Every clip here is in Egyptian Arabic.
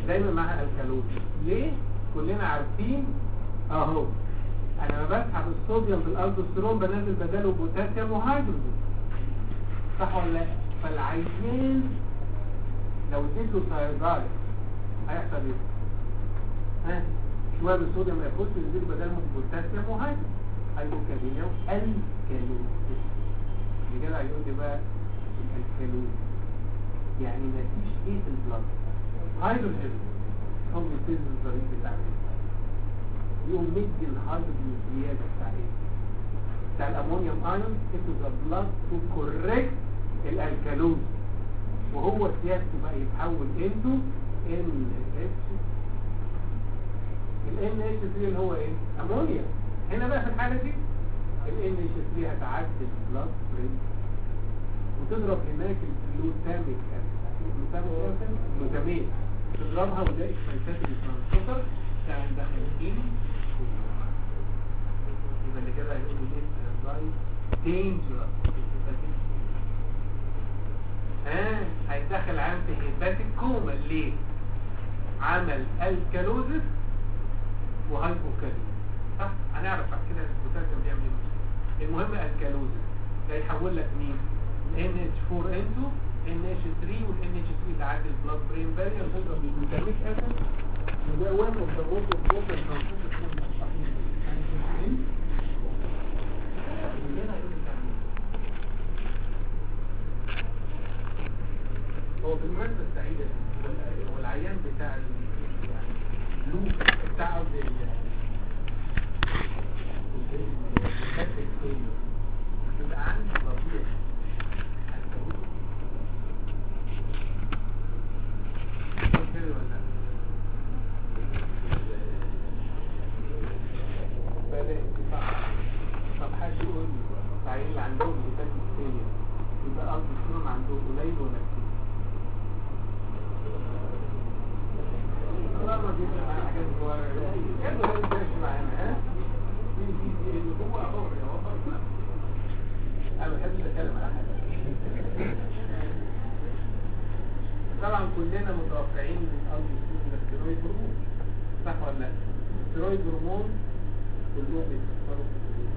دايما معاها الكالوز ليه كلنا عارفين اهو انا لما بسحب الصوديوم بالالدوستيرون بنزل بداله بوتاسيوم وهيدروجين صح ولا لا فالعيان لو اديت له ثايرويد هيحصل ايه ها شويه من الصوديوم ما ياخدش ينزل بدلهم بوتاسيوم وهيدروجين هيبوكاليميا والكالوز الرجاله هيقول لي بقى الكالوز يعني مفيش ايه في البلاد هيدروجين هم السيلز الظريف بتاع يقوم مدي الهيدروجين زياده بتاع ايه بتاع الامونيوم ايون into the blood to correct الالكالوز وهو سياسته بقى يتحول into NH ال NH3 اللي هو ايه امونيا هنا بقى في الحالة دي ال NH3 هتعدي البلاد برين وتضرب هناك الجلوتاميك اسيد جلوتامين تضربها وده اكسايتات الترانسبورتر بتاع الداخلين يبقى اللي كده هيقول لي ايه dangerous ها هيدخل عام في هيباتيك كوما ليه عمل الكالوزس وهايبوكاليميا صح هنعرف بعد كده البوتاسيوم بيعمل ايه المهم الكالوزس ده يحول لك مين NH4 into NH3 وال NH3 تعدي البلاد برين بارير وتضرب الجلوتاميك اسيد وده وين اوف ذا روت اوف بلاد هو بالمناسبة السعيدة هو العيان بتاع ال- يعني اللوب بتاع قصدي ال- الكاتب فيلير بيبقى عنده طبيعي فيلير ولا لا؟ بلاش صح طب حد يقول لي العيان اللي عندهم الكاتب فيلير يبقى قصدي السيروم عندهم قليل ولا كتير؟ الله ما بيبقى معانا حاجات صغيرة يلا ما يبقاش معانا ها دي دي دي اللي هو حر يا وفر انا ما بحبش اتكلم على حاجة طبعا كلنا متوقعين من الارض يكون الستيرويد هرمون صح ولا لا؟ الستيرويد هرمون كلهم بيتكسروا في الجسم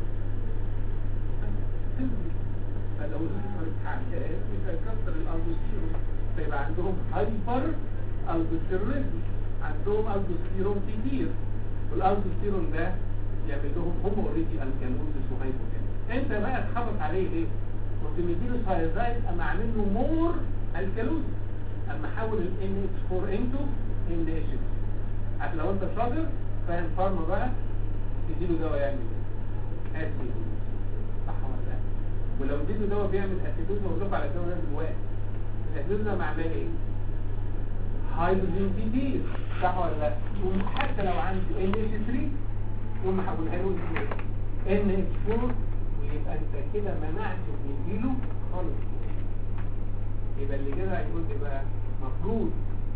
فلو الهرمون اتحقق يبقى يكسر الالدوستيرون فيبقى عندهم هايبر الدوستيرونيزم عندهم الدوستيرون كتير والالدوستيرون ده يعمل لهم هم اوريدي الكالوزس وهايبوكالوزس انت بقى تخبط عليه ايه كنت مديله ثايرويد اما عامل له مور الكالوزس اما حول ال NH4 انتو NH عشان لو انت شاطر فاهم فارما بقى تديله دواء يعمل ايه اسيد صح ولا لا ولو اديته دواء بيعمل اسيدوز موجود على الدواء ده دلوقتي الاسيدوز ده معناه ايه هيدروجين كتير صح ولا لا وحتى لو عنده NH3 يقوم محولها له NH4 ويبقى انت كده منعت ان يجيله خالص يبقى اللي كده هيقول لي بقى مفروض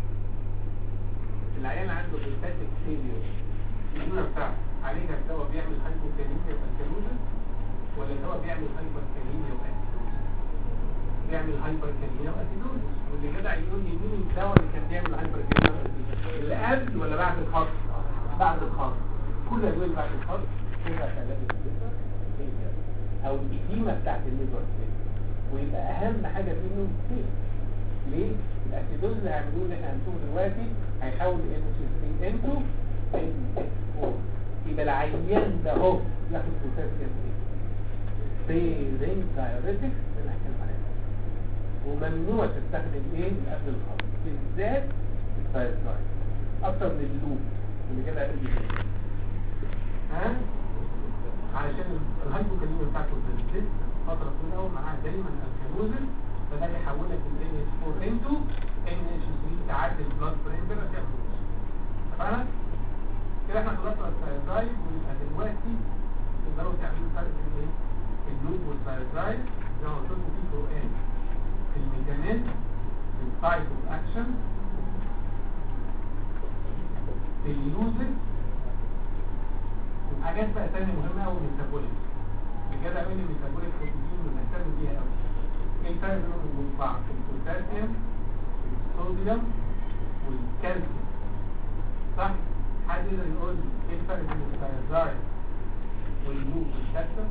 العيان عنده بيتاتيك فيلير الجمله بتاعته عليها دواء بيعمل هايبوكاليميا وكالوزا ولا دواء بيعمل هايبوكاليميا واسيدوز بيعمل هايبوكاليميا واسيدوز واللي كده هيقول لي مين الدواء اللي كان بيعمل هايبوكاليميا واسيدوز اللي قبل ولا بعد الخط بعد الخط كل دول بعد الخط كده خلايا الليفر failure. او الإديمة بتاعت الليفر failure. ويبقى اهم حاجة فيه فيه ليه؟ الاسيدوز اللي هيعملوه اللي احنا هنشوفه دلوقتي هيحول ال NH3 انتو NH4 يبقى العيان ده اهو ياخد بوتاسيوم ايه؟ سبيرنج دايوريتك اللي هنتكلم عليها وممنوع تستخدم ايه قبل الخط بالذات الثايرويد اكتر من اللوب اللي كده هيقول لي كده. ها علشان الهايبوكاليميا بتاعته بتزيد فتره طويله قوي معاها دايما الكالوزن فده يحولك ال NH4 انتو NH3 تعدي البلاد برين بيبقى فيها فلوس اتفقنا؟ كده احنا خلصنا الثايرويد ويبقى دلوقتي تقدروا تعملوا فرق بين ايه؟ اللوب والثايرويد زي ما قلت لكم في فروقات في الميكانيزم في السايت اوف اكشن في اليوزج وحاجات بقى تانية مهمة قوي الميتابوليك بجد قوي الميتابوليك بروتين بنهتم بيها قوي ايه الفرق بينهم وبين بعض البوتاسيوم الصوديوم والكالسيوم يقدر يقول لي ايه الفرق بين الثايرويد واللوب والكالسيوم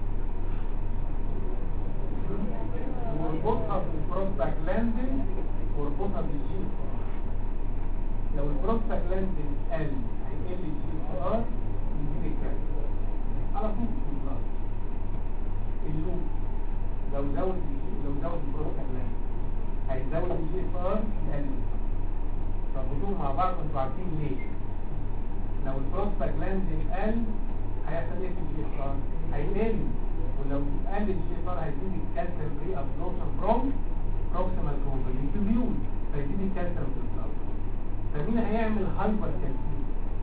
وربطها بالبروستاجلاندين وربطها بالجين لو البروستاجلاندين قل هيقل الجي ار يزيد الكالسيوم على طول بالظبط اللوب لو زود الجي لو زود البروستاجلاندين هيزود الجي ار يقلل ربطوهم مع بعض انتوا عارفين ليه لو البروستاجلاندين قل هيحصل ايه في الجي ار هيقل ولو قل الجي ار هيزيد الكالسيوم ري ابزوربشن فروم بروكسيمال كومبليت بيول فيزيد الكالسيوم في البلاد فمين هيعمل هايبر كالسيوم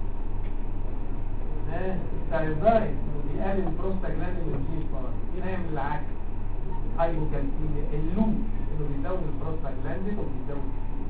ها الثايرويد بيقلل البروستاجلاندين والجي ار مين هيعمل العكس هايبوكالسيميا اللوب انه بيزود البروستاجلاندين وبيزود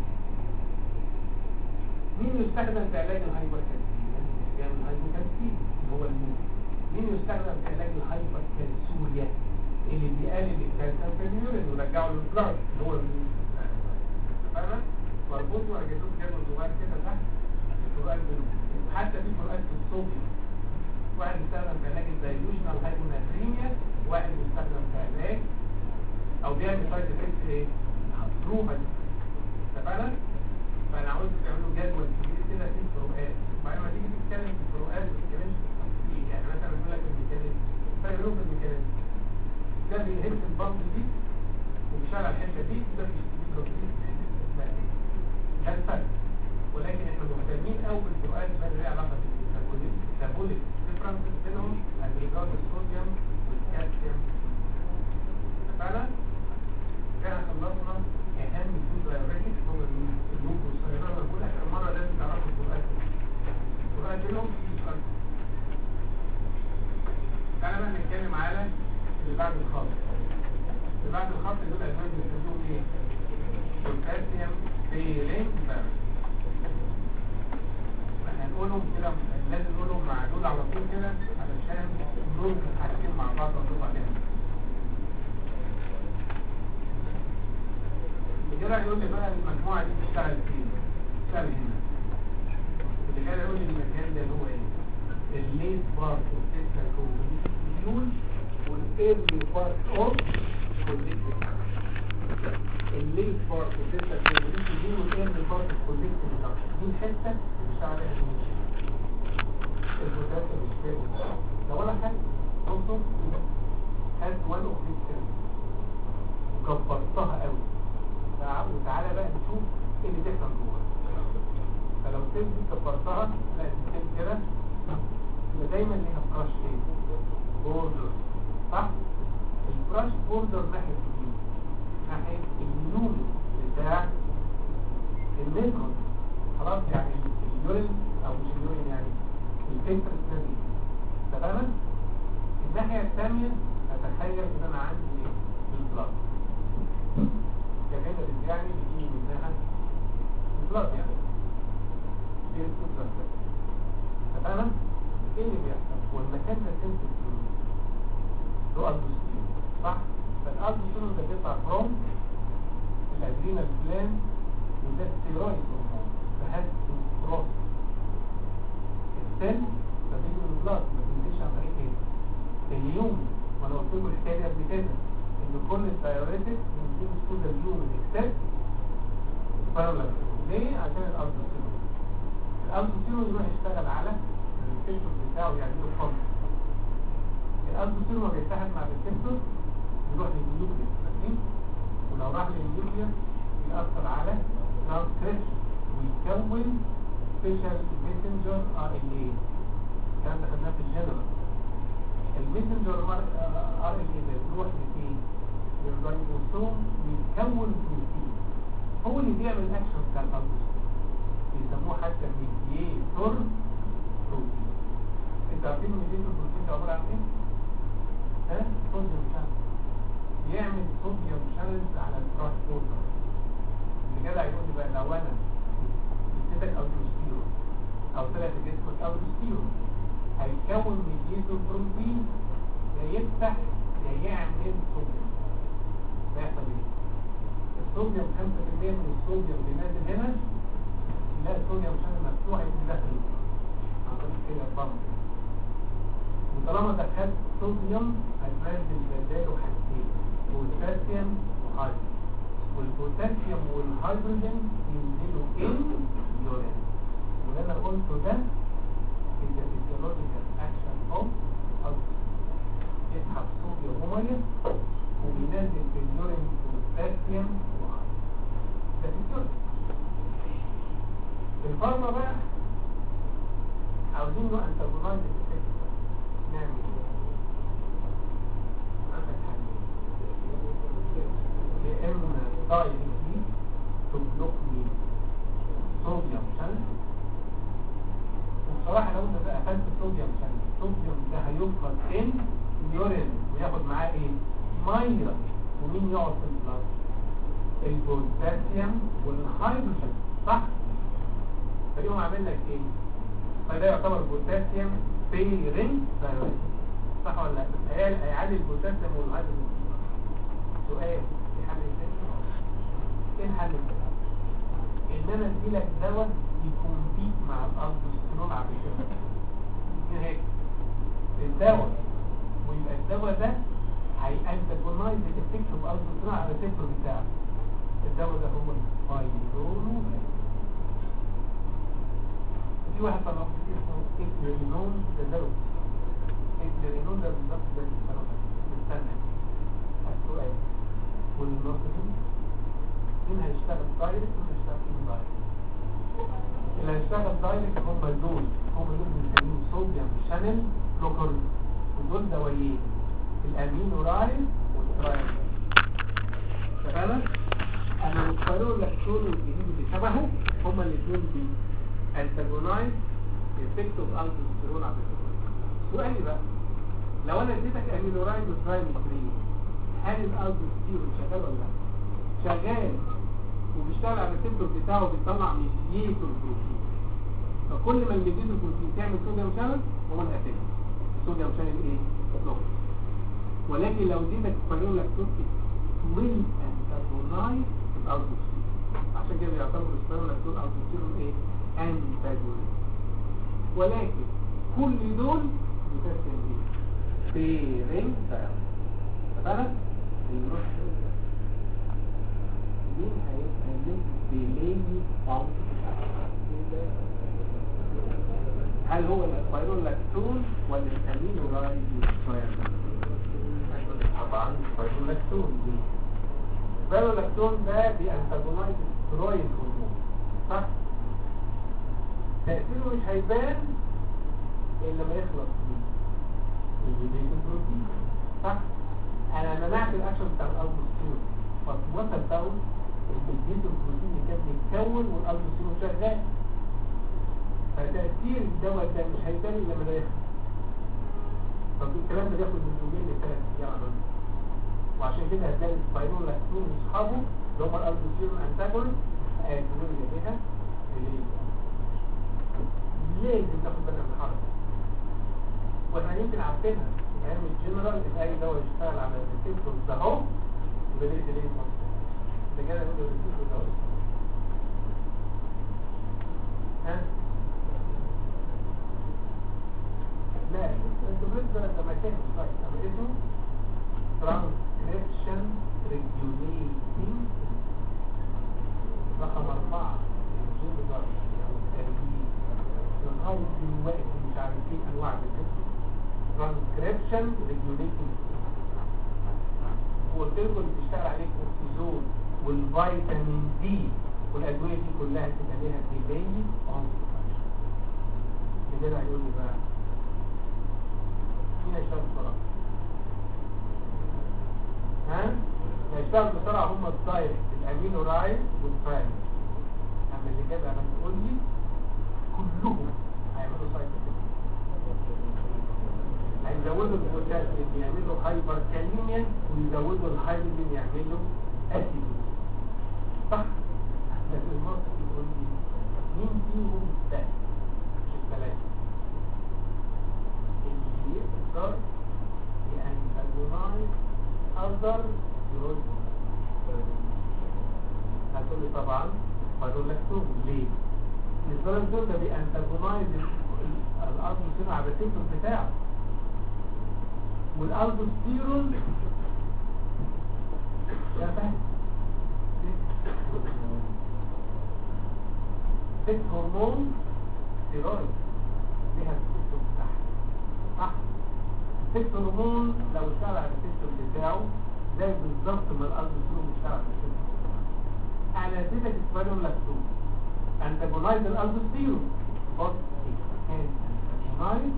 مين يستخدم في علاج الهايبركالسيميا بيعمل هايبوكالسيميا اللي هو الموت مين يستخدم في علاج الهايبركالسوريا اللي بيقلل الكالسيوم في اليورين ويرجعه للبلاد اللي هو الموت فاهمة؟ مربوط وهجيب لكم جدول صغير كده تحت الفروقات بينهم حتى في فروقات في الصوديوم واحد يستخدم في علاج الدايلوشنال هايبوناتريميا واحد يستخدم في علاج او بيعمل سايد افكت ايه؟ بروفا اتفقنا؟ فانا عاوز تعملوا جدول كبير كده فيه فروقات بعد ما تيجي تتكلم في الفروقات ما تتكلمش في التفصيل يعني مثلا بيقول لك الميكانيزم فيقولوا في الميكانيزم ده بيهز البامب دي وبيشتغل على الحته دي ده بيشتغل ده الفرق ولكن احنا مهتمين قوي بالفروقات بقى اللي ليها علاقه بالميتابوليك ديفرنس بينهم الجلوكوز الصوديوم والكالسيوم اتفقنا؟ كده خلصنا اهم تو دايوريتكس هو اللوب والسيران انا بقول اخر مره لازم تعرفوا الفروقات الفروقات بينهم في سؤال تعالى بقى نتكلم على اللي بعد الخط اللي بعد الخط دول اسباب بنسميهم ايه؟ بوتاسيوم بيرين هنقولهم كده لازم نقولهم مع دول على طول كده علشان نربط الحاجتين مع بعض ونطلع عليهم كده يقول لي بقى المجموعة دي بتشتغل فين بتشتغل هنا اللي كده يقول لي المكان ده هو ايه الليت بارت اوف تيستر كومبليون والايرلي بارت اوف كوليكتيف الليت بارت اوف تيستر كومبليون والايرلي بارت اوف كوليكتيف دي الحته اللي بيشتغل عليها الميشن البوتاسيوم مش لو انا خدت دكتور هات وان اوف ذيس وكبرتها قوي وتعالى بقى نشوف ايه اللي بيحصل جوه فلو السيل دي كبرتها لا السيل كده يبقى دايما ليها براش ايه بوردر صح البراش بوردر ناحيه اليمين ناحيه النون بتاع النيكون خلاص يعني اليورين او مش اليورين يعني الفلتر الثاني تماما الناحيه الثانيه اتخيل ان انا عندي ايه البلاط كده يعني بيجي منها البلاط يعني دي الفلتر تماما ايه اللي بيحصل هو المكان ده سنسيتيف له البوستيريو صح فالالبوستيريو ده بيطلع فروم الادرينال جلاند وده ستيرويد هرمون فهاز بروس السيل ده بيجي من البلاط ما بيجيش عن طريق ايه اليوم وانا قلت لكم الحكايه دي قبل كده ان كل الدايوريتك بيجي سكول اليوم اكسبت بارالل ليه عشان الالبوستيريو الالبوستيريو يروح يشتغل على الريسبتور بتاعه يعمل له فانكشن الالبوستيريو ما بيتحد مع الريسبتور يروح للنيوكليس فاكرين ولو راح للنيوكليس يأثر على ترانسكريبشن ويكون سبيشال ميسنجر ار ان اي الكلام ده خدناه في الجنرال الميسنجر ار ان اي ده بيروح لفين؟ للرايبوسوم ويكون بروتين هو اللي بيعمل الاكشن بتاع الالبوستيريو بيسموه حتى ميديتور بروتين انت عارفين الميديتور بروتين ده عباره عن ايه؟ ها؟ صوديوم شانل يعمل صوديوم شانلز على الترانسبورتر اللي جدع يقول لي بقى لو انا اديتك البروستيرون او طلعت جسمك البروستيرون هيكون ميديتور بروتين يا يفتح يا يعمل صوديوم ده يحصل ايه؟ الصوديوم 5% من الصوديوم اللي نازل هنا لا الصوديوم شانل مفتوح يكون داخل كده بامب وطالما دخلت صوديوم هتنزل بداله حاجتين بوتاسيوم وهيدروجين والبوتاسيوم والهيدروجين ينزلوا ان يورين واللي انا قلته ده is the physiological action of oxygen يسحب صوديوم وميه وبينزل في اليورين بوتاسيوم وهيدروجين ده physiology الفارما بقى عاوزين له انتاجونايز الافكت نعمل ايه؟ عندك حاجة يا اما دايركتلي تبلوك مين صوديوم شانل وبصراحة لو انت بقى قفلت صوديوم شانل الصوديوم ده هيفقد ان يورين وياخد معاه ايه؟ ميه ومين يقعد في البلاد؟ البوتاسيوم والهيدروجين صح؟ فاليوم عامل لك ايه؟ فده يعتبر بوتاسيوم بيرنج ثايرويد صح ولا لا؟ هي- هيعادل البوتاسيوم والهيدروجين سؤال في حل تاني؟ ايه الحل التاني؟ ان انا اديلك دواء يكمبيت مع الالدوستيرون على كده هنا هيك الدواء ويبقى الدواء ده هيأنتاجونايز الافكت اوف الالدوستيرون على الريسبتور بتاعه الدواء ده هو الفايرونو في واحد طلع اسمه إكليرينون تدرس إكليرينون ده بالظبط ده السنة استنى السؤال والنصرين مين هيشتغل دايركت ومين هيشتغل اندايركت اللي هيشتغل دايركت هم دول هم دول بنسميهم صوديوم شانل بلوكرز ودول دوايين الامينو رايل والترايل تمام انا مختاروا لاكتون والجديد اللي شبهه هما الاثنين دي انتاجونايز افكت اوف الدوستيرون على الريسبتور سؤالي بقى لو انا اديتك امينورايد وترايميثرين هل الالدوستيرون شغال ولا لا؟ شغال وبيشتغل على الريسبتور بتاعه بيطلع ميديتور بروتين فكل ما الميديتور بروتين تعمل صوديوم شانل هو الاساسي الصوديوم شانل ايه؟ بلوك ولكن لو اديتك فايرول لاكتوتيك ويل انتاجونايز الالدوستيرون عشان كده يعتبر الفايرول لاكتوت الالدوستيرون ايه؟ انتاجونايز ولكن كل دول بتسلم ايه؟ بيرنج سايل اتفقنا؟ النص مين هيبقى له ديلي باوند هل هو السبايرولاكتون ولا الامينو رايبوسايد طبعا السبايرولاكتون دي السبايرولاكتون ده بيانتاجونايز سترويد هرمون صح تأثيره مش هيبان الا لما يخلص من الجديد بروتين صح انا منعت الاكشن بتاع الالبوستيرون فوصل داون الجديد البروتين اللي كان بيتكون والالبوستيرون شغال فتأثير الدواء ده مش هيبان الا لما ده يخلص طب الكلام ده بياخد من يومين لثلاث ايام على الأقل. وعشان كده هتلاقي السبايرول لاكتون واصحابه اللي هم الالبوستيرون انتاجونست هيقولوا لي بيها ليه لازم ناخد بالنا من الحركه واحنا يمكن عارفينها في علم الجنرال ان اي دواء يشتغل على الريسبتور ده اهو يبقى ليه ديلي ده كده نقول الريسبتور ده اهو. ها لا انتوا بالنسبه لما كان طيب اما اسمه ترانسكريبشن ريجوليتنج رقم أربعة الجين درجة أو التربية لغاية دلوقتي مش عارفين أنواع الريسبتور ترانسكريبشن ريجوليتنج وقلت لكم اللي بيشتغل عليه الكورتيزون والفيتامين دي والأدوية دي كلها تبقى ليها ديلي أون كده هيقول لي بقى مين هيشتغل بسرعة؟ ها؟ اللي هيشتغل بسرعة هم الدايركت الأمينو رايد والفايل أما اللي كده أنا تقول لي كلهم هيعملوا سايت هيزودوا البوتاسيوم يعملوا هايبر كاليميا ويزودوا الهيدروجين يعملوا اسيد صح بس المرض يقول لي مين فيهم ده مش الثلاثه اللي يقدر يانتاجونايز اذر يقول هتقول لي طبعا فاقول لك ليه الفيروس ده بيانتاجونايز الالدوستيرون على الريسبتور بتاعه والالدوستيرون يا فاهم ست هرمون ستيرويد ليها الريسبتور بتاعها صح الست هرمون لو اشتغل على الريسبتور بتاعه زي بالظبط ما الالدوستيرون بيشتغل على الريسبتور على اديتك اسبانيوم لاكتوز انتاجونايز الالدوستيرون بص كان انتاجونايز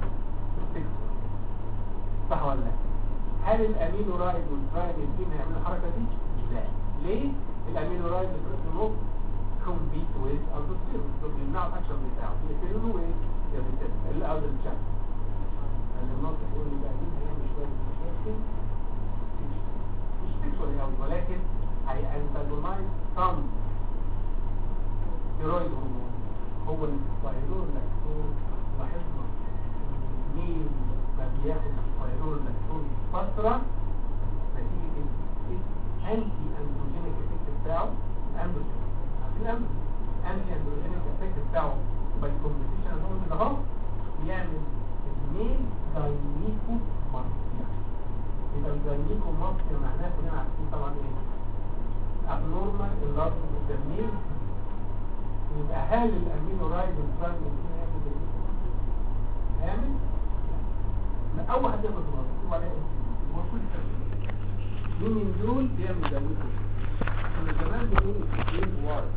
صح ولا لا هل الامينو رايد والترايميثين هيعملوا الحركه دي لا ليه الامينو رايد والترايميثين كومبيت ويز الدوستيرون دول بيمنعوا الاكشن بتاعه بيقتلوا ويز الالدر تشاب يعني الناطق يقول لي بقى مين هيعمل شويه مشاكل مش سيكشوال قوي ولكن هي انتاجونايز سم ستيرويد هرمون هو السبايرول لاكتون لاحظنا مين ما بياخد السبايرول لاكتون فترة نتيجة انتي اندروجينيك افكت بتاعه اندروجين عارفين اندروجين انتي اندروجينيك افكت بتاعه باي كومبيتيشن هرمون ده اهو بيعمل الميل داينيكو مارسيا يبقى الداينيكو مارسيا معناه كلنا عارفين طبعا ايه abnormal enlargement of the male يبقى هل الامينو رايد والترايد ممكن ياخد هيعمل لا اول حد ياخد مرض هو عليه المفروض مين من دول بيعمل دايلوتو كنا زمان بنقول التسليم وارد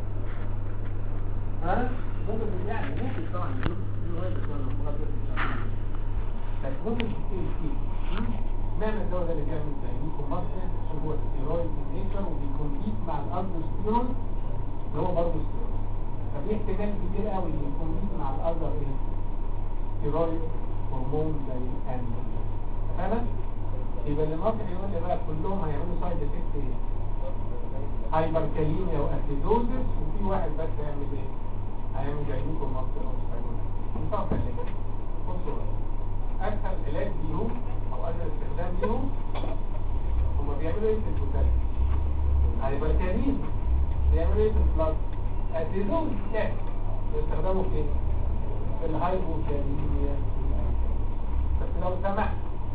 ها ممكن يعني ممكن طبعا الامينو رايد بس انا مغادر بس ممكن تكون فيه معنى الدواء ده اللي بيعمل دايلوتو مصر عشان هو ستيرويد نيتشر وبيكمبيت مع الالدوستيرون اللي هو برضه ستيرويد ففي احتمال كتير قوي ان يكون مع الاذر ايه ستيرويد هرمون زي الانيمال فاهم يبقى اللي ناصح يقول لي بقى كلهم هيعملوا سايد افكت ايه هايبركاليميا واسيدوزس وفي واحد بس هيعمل ايه هيعمل جاينيكو مصر نصف اللي بصوا بقى اسهل علاج ليهم او اسهل استخدام ليهم هما بيعملوا ايه في البوتاسيوم هايبركاليميا بيعملوا ايه في البلاد أدلون كيف يستخدموا في في الهايبوكاليميا بس لو سمحت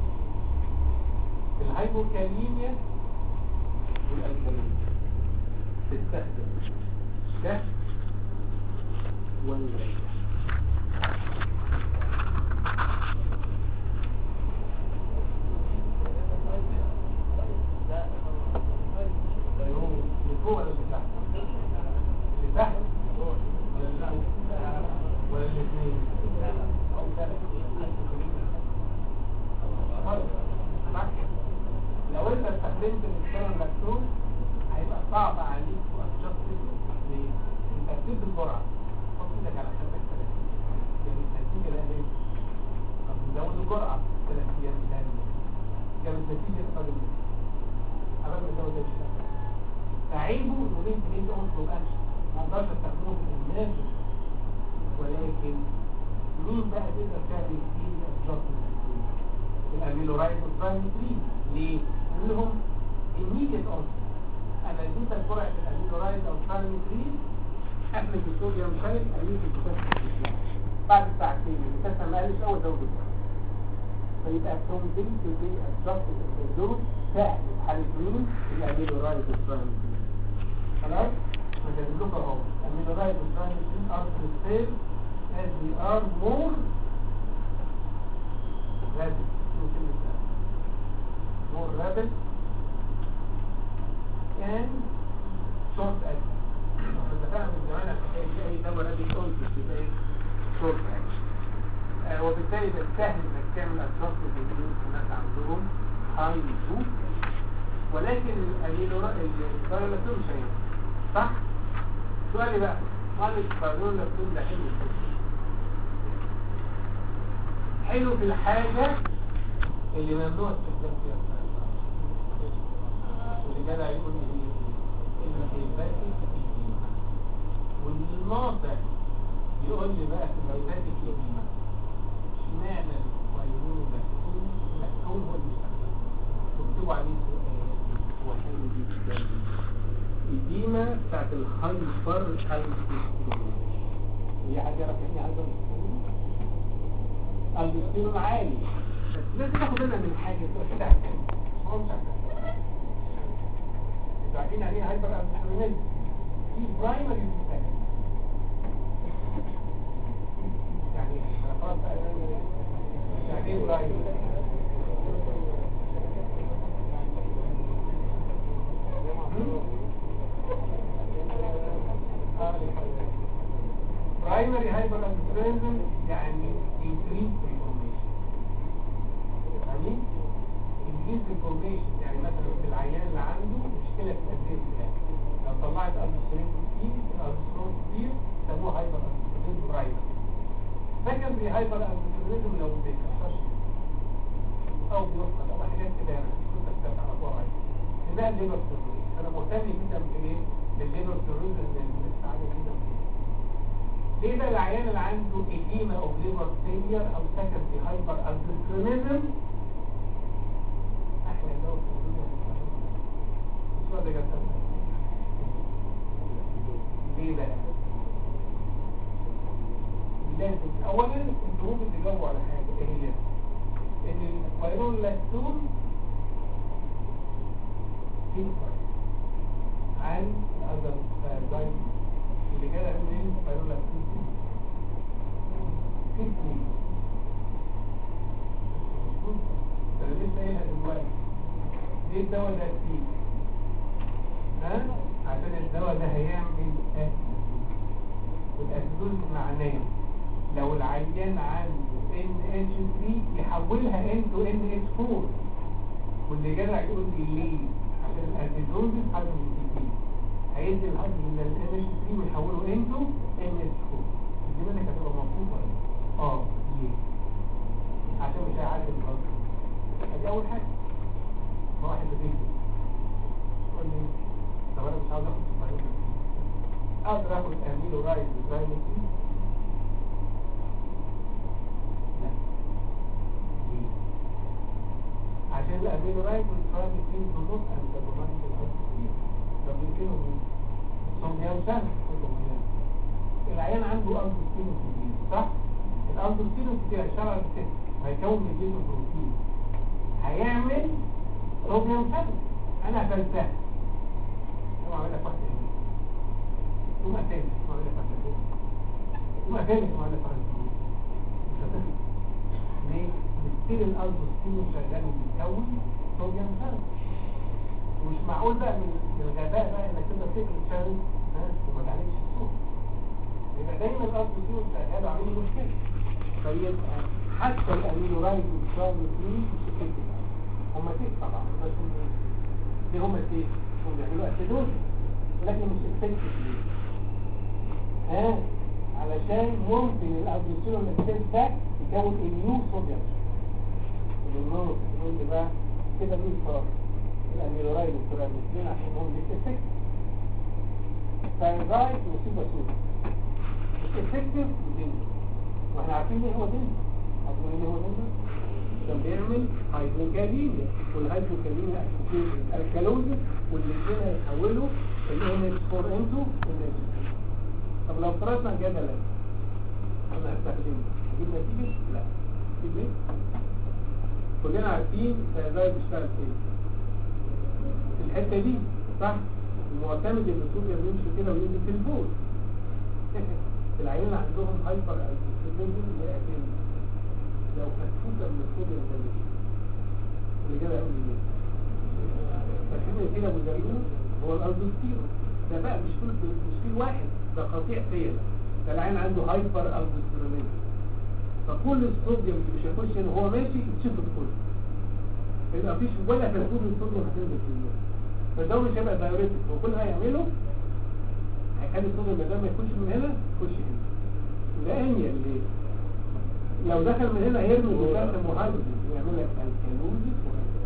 في الهايبوكاليميا والألكاليميا تستخدم ده ولا لفوق ولا لتحت؟ تحت ولا الاثنين لو انت استخدمت الانسان لاكتوز هيبقى صعب عليك وادجست ليه؟ انت بتدي الجرعه حط ايدك على خدك ثلاث يعني النتيجه لا ليه؟ طب نزود الجرعه ثلاث ايام ثانيه كانت النتيجه تقل قبل ما نزود الشهر فعيبه انه ليه بنيجي اصله اكشن ما اقدرش استخدمه في الناس ولكن مين بقى تقدر تعمل فيه الشخص الاميلورايد والترايمترين ليه؟ لهم immediate onset انا اديتك جرعه الاميلورايد او الترايمترين قبل الصوديوم شايل قليل البوتاسيوم بعد ساعتين البوتاسيوم ما قالش اول زود فيبقى completely adjusted الدوز سهل في حاله مين؟ الاميلورايد والترايمترين خلاص؟ فجايب لكم اهو amyloid transmission are prepared as they are more rapid more rapid and short action اتفقنا من زمان الحكايه دي اي دواء رابط اونست يبقى ايه شورت اكشن وبالتالي ده سهل انك تعمل ادجست للجلوس الناس عندهم هاي فود ولكن الاميلورايد الدايلاتون مش هينفع صح؟ سؤالي بقى قال القانون لكم ده حلو حلو في الحاجة اللي ممنوع استخدام فيها واللي جدع يقول لي إن في الباقي والناطق يقول لي بقى في الباقي في قيمة اشمعنى الفيرون مكتوب مكتوب هو اللي تكتبوا عليه سؤال هو حلو جدا القيمة بتاعت الهايبر هايبر هي حد يعرف يعني هايبر الدستور عالي بس لازم تاخد بالنا من حاجه تبقى كده عشان هو مش عارف انتوا عارفين يعني ايه هايبر الدستوريزم في برايمري وسكندري يعني انا خلاص يعني ايه برايمري برايمري هايبر الدستوريزم يعني increase information يعني increase information يعني مثلا في العيان اللي عنده مشكلة في الأدريس بتاعه لو طلعت الدستورين كتير الدستورين كتير سموه هايبر الدستوريزم برايمري سكندري هايبر الدستوريزم لو ما بيتكسرش أو بيفقد أو حاجات كده يعني كنت أكتب على فوق ده الليبر تيروريزم أنا مهتم جدا بإيه؟ بالليبر تيروريزم اللي لسه عامل جدا ليه بقى العيان اللي عنده إديمة أو ليبر فيلير أو سكندري هايبر الدستوريزم أحلى دواء في الدنيا السؤال ده جاب ليه بقى؟ لازم اولا انتوا ممكن تجاوبوا على حاجه ايه هي ان الفيرول لاكتون ينفع عن الاذر دايت اللي جاي قالوا ايه الفيرول لاكتون كتني انا لسه قايلها دلوقتي ليه الدواء ده كتير ها عشان الدواء ده هيعمل اسيد والاسيدوز معناه لو العيان عنده NH3 يحولها into NH4 واللي جدع يقول لي ليه عشان الاسيدوز حاجه من الكتير هيدي الحاجه من ال NH3 ويحوله into NH4 دي منك هتبقى مبسوطه اه ليه عشان مش هيعدي البلد دي اول حاجه ما واحد بيجي يقول لي طب انا مش عاوز اخد سبايروكس اقدر اخد اميلو رايز وزايموكسين لا ليه؟ عشان الاميلو رايز والزايموكسين دول انتاجونات الاسيدين ده بيمكنهم مين؟ صوميان سنة العيان عنده ألبوستين كتير صح؟ الألبوستين كتير هيشتغل الست هيكون مدين البروتين هيعمل صوميان سنة أنا قفلتها ثم أعمل لك واحدة هنا ثم أتاني ثم أعمل لك واحدة هنا ثم أتاني ثم أعمل لك واحدة هنا مش هتفهم ليه؟ بستيل الألبوستين شغال بيكون صوميان سنة ومش معقول بقى من من الغباء بقى انك تقدر تقفل الشانل ها وما تعملش الصوت يبقى دايما الارض دي شغاله عاملين مشكله فيبقى حتى الامينو رايد والشانل دي مش كده هم تيك طبعا بس دي هم تيك هم بيعملوا اسيدوز لكن مش افكتيف ليه ها علشان ممكن الادوسيرو الاكسس ده يكون النيو صوديوم النيو صوديوم بقى كده مين صار الاميلورايد والتراميثين عشان هم بيتفكت فايرايد مصيبة سودة مش افكتيف ودين واحنا عارفين ايه هو دين عارفين ايه هو دين كان بيعمل هايدروكاليميا والهايدروكاليميا الكالوزيس والاثنين هيحولوا ال NH4 into NH طب لو فرضنا جدلا انا هستخدمه اجيب نتيجة؟ لا اجيب ايه؟ كلنا عارفين ازاي بيشتغل فين في الحتة دي صح المعتمد ان الصوديوم يمشي كده وينزل في البول العيال اللي عندهم هايبر الكتريزم يقفل لو فتفوتة من الصوديوم ده مش اللي كده يقول لي فالحمل كده مدرينه هو الالدوستيرون ده بقى مش كل مش في واحد ده قطيع فيلا ده العين عنده هايبر الدوستيرونيزم فكل الصوديوم اللي مش هيخش هنا وهو ماشي يتشفط كله يبقى مفيش ولا ترتيب الصوديوم هتنزل في اليوم فده مش هيبقى دايوريتك وكل ما هيعمله هيخلي الصوديوم بدل ما يخش من هنا يخش هنا ده انيا اللي لو دخل من هنا هيرمي بوتاسيوم وهيدروجين ويعمل لك الكالوزيس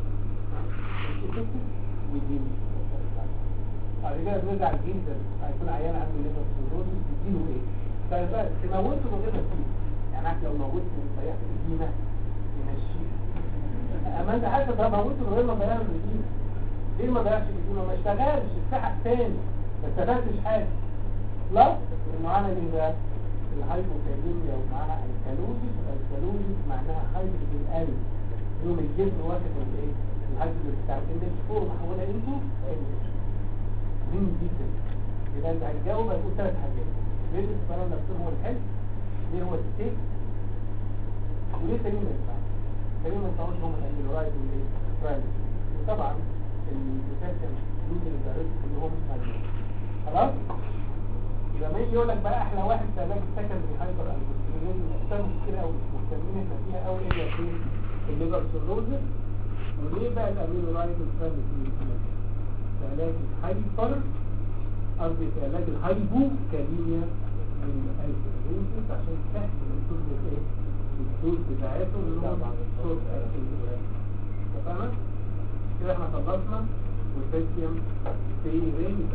ويدين بعد كده بنرجع جدا هيكون عيان عنده ليفر سيروزيس تديله ايه؟ طيب بقى تموته من غير تفكير يعني عارف لو موتت ريحه القديمه يمشيه اما انت حتى ده موته من غير ما ضيعش القديمه ليه ما ضيعش القديمه ما اشتغلش اتسحق تاني ما استفدتش حاجه بلس انه عمل ايه بقى الهايبوكاليميا ومعاها الكالوزيس والكالوزيس مع معناها هيدروجين بالقلب يوم الجسم واخد الايه الهيدروجين بتاع ال 4 محوله انتو مين جدا يبقى انت هتجاوب هتقول ثلاث حاجات ليه السبران نفسه هو الحلم ليه هو الستيك وليه تاني ما ينفعش تاني ما ينفعوش هم الاميلورايد والايه وطبعا البوتاسيوم يوز الجاريد كلهم مالين خلاص يبقى ما يجي يقول لك بقى احلى واحد في علاج السكندري هايبر البوستيريون الاقسام كتير قوي مهتمين احنا فيها قوي اللي هي فين الليفر سيروزس وليه بقى الاميلورايد والفرد في علاج الهايبر قصدي في علاج الهايبو كاليميا من الفيروسيس عشان تحت الدوز ايه الدوز بتاعته اللي هو صوت اكل تمام كده احنا خلصنا والبيتيوم في رينج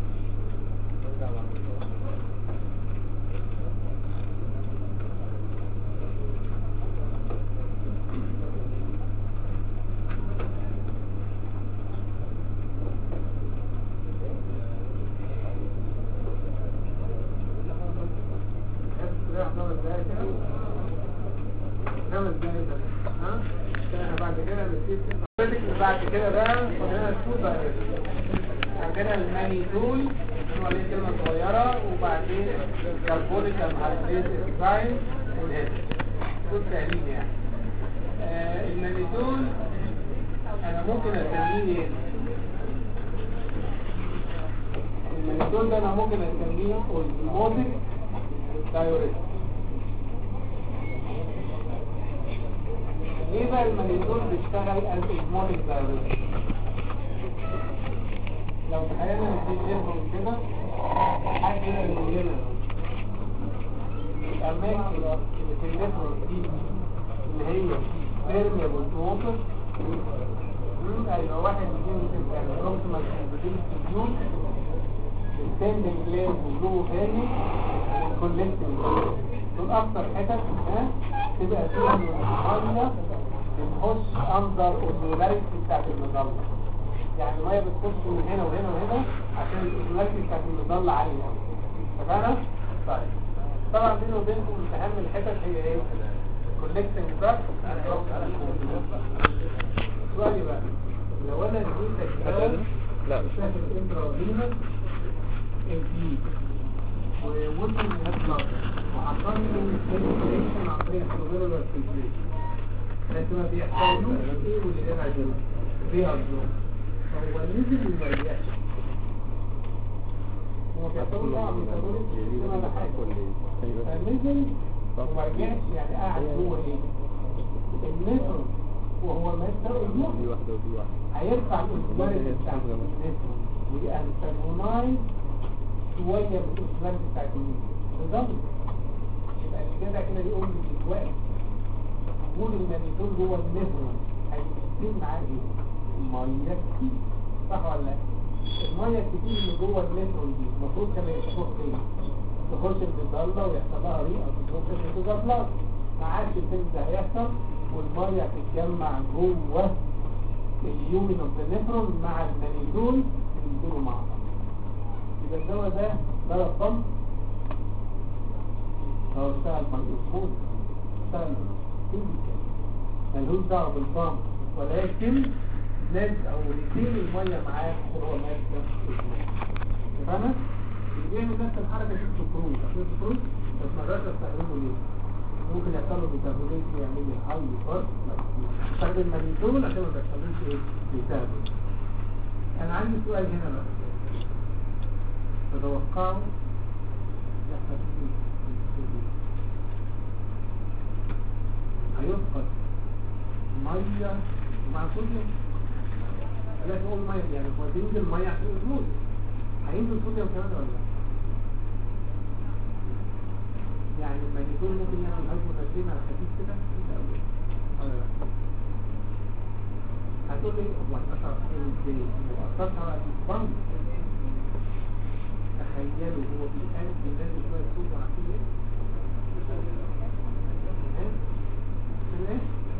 خمس دقايق كده خمس دقايق كده ها احنا بعد كده نسيب بعد كده بقى خدنا السوبر عندنا المانيتول هو ليه كلمة صغيرة وبعدين كربونيك انهيدريت اسباين والهيد دول سهلين يعني آه المانيتول انا ممكن اسميه ايه؟ المانيتول ده انا ممكن اسميه اوزموتيك دايوريتك ليه بقى المانيتول بيشتغل الاسموتيك دايوريتك لو تخيلنا ان في جسم كده حاجه كده من هنا الاماكن اللي في النفر دي اللي هي بيرميبل ووتر ايوه واحد يمكن كان بروكسيمال كومبتين ستيول الستاندنج جلاند وبلو تاني والكولكتنج دول اكتر حتت ها تبقى فيها الميه بتخش اندر الاوزمولاريتي بتاعت المظله يعني الميه بتخش من هنا وهنا وهنا عشان الاوزمولاريتي بتاعت المظله عاليه اتفقنا؟ طيب طبعا بيني وبينكم من اهم الحتت هي ايه؟ كولكتنج باك سؤالي بقى لو انا اديتك كده لا مش شاف الانترافينوس انتي ووصل للهاد وحصل له سيركيليشن عن طريق السيرولار سيركيليشن لكن ما بيحصلوش ايه واللي جاب عجله فيها الظروف هو نزل وما رجعش هو بيحصل له طبعا ميتابوليك ولا حاجه فنزل وما رجعش يعني قاعد جوه ايه النفر وهو ماستر الموت دي واحدة ودي واحدة هيرفع الاسباريت بتاع النفر ويأنتمونايز شوية من الاسباريت بتاع بالظبط يبقى الإجابة كده يقول لي دلوقتي وجود المانيتول جوه النفر هيستلم معاه ايه؟ المية كتير صح ولا لا؟ المية الكتير اللي جوه النفر دي المفروض كان يتفق فين؟ تخش البطالة ويحصل لها ريقة تخش البطالة ما عادش الفيلم ده هيحصل والمية تتجمع جوه اليومين اوف ذا نيفرون مع المانيتول ينزلوا مع بعض يبقى الدواء ده دواء الصمت هو اشتغل بالاسبوع اشتغل فيزيكال ملهوش دعوه بالبامب ولكن ناس او ريتين الميه معاه وهو ماسك تمام اللي بيعمل نفس الحركه دي السكروز عشان السكروز بس ما اقدرش استخدمه ليه ممكن يحصل له ميتابوليزم يعمل لي هاي فرق استخدم مانيتول عشان ما بيحصلوش ايه ميتابول انا عندي سؤال هنا بقى تتوقعوا يحصل ايه هيفقد ميه مع صوديوم لا تقول ميه يعني هو بينزل ميه عشان الجلوز هينزل صوديوم كمان ولا لا يعني المانيتول ممكن يعمل هجمه تسليم على خفيف كده انت اول ولا لا هتقول لي هو انتشر ازاي هو انتشر على البنك تخيلوا هو بيقلب بينزل شويه صوديوم عشان ايه ايه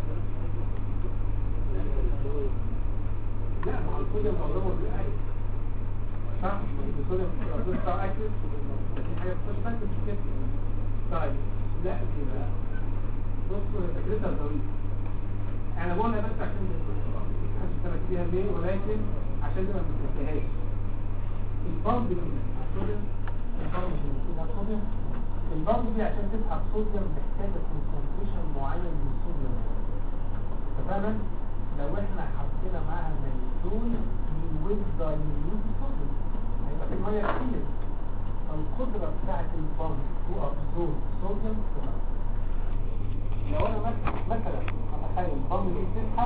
لا ما هو الصوديوم معظمه بيقلب صح الصوديوم الصوديوم بتاعه اكل في حاجه بتخش بس كده طيب لا دي بقى دكتور فكرتها ضروري انا بقولها بس عشان محدش سمك فيها ليه ولكن عشان ما تنساهاش البامب دي الصوديوم البامب دي بتسحب صوديوم البامب دي عشان تسحب صوديوم محتاجه كونسنتريشن معين من الصوديوم ففعلا لو احنا حطينا معاها مانيتول ويز دايليوت صوديوم هيبقى في ميه كتير فالقدره بتاعت البامب تو ابزورب صوديوم تبقى لو انا مثلا مثلا اتخيل البامب دي بتسحب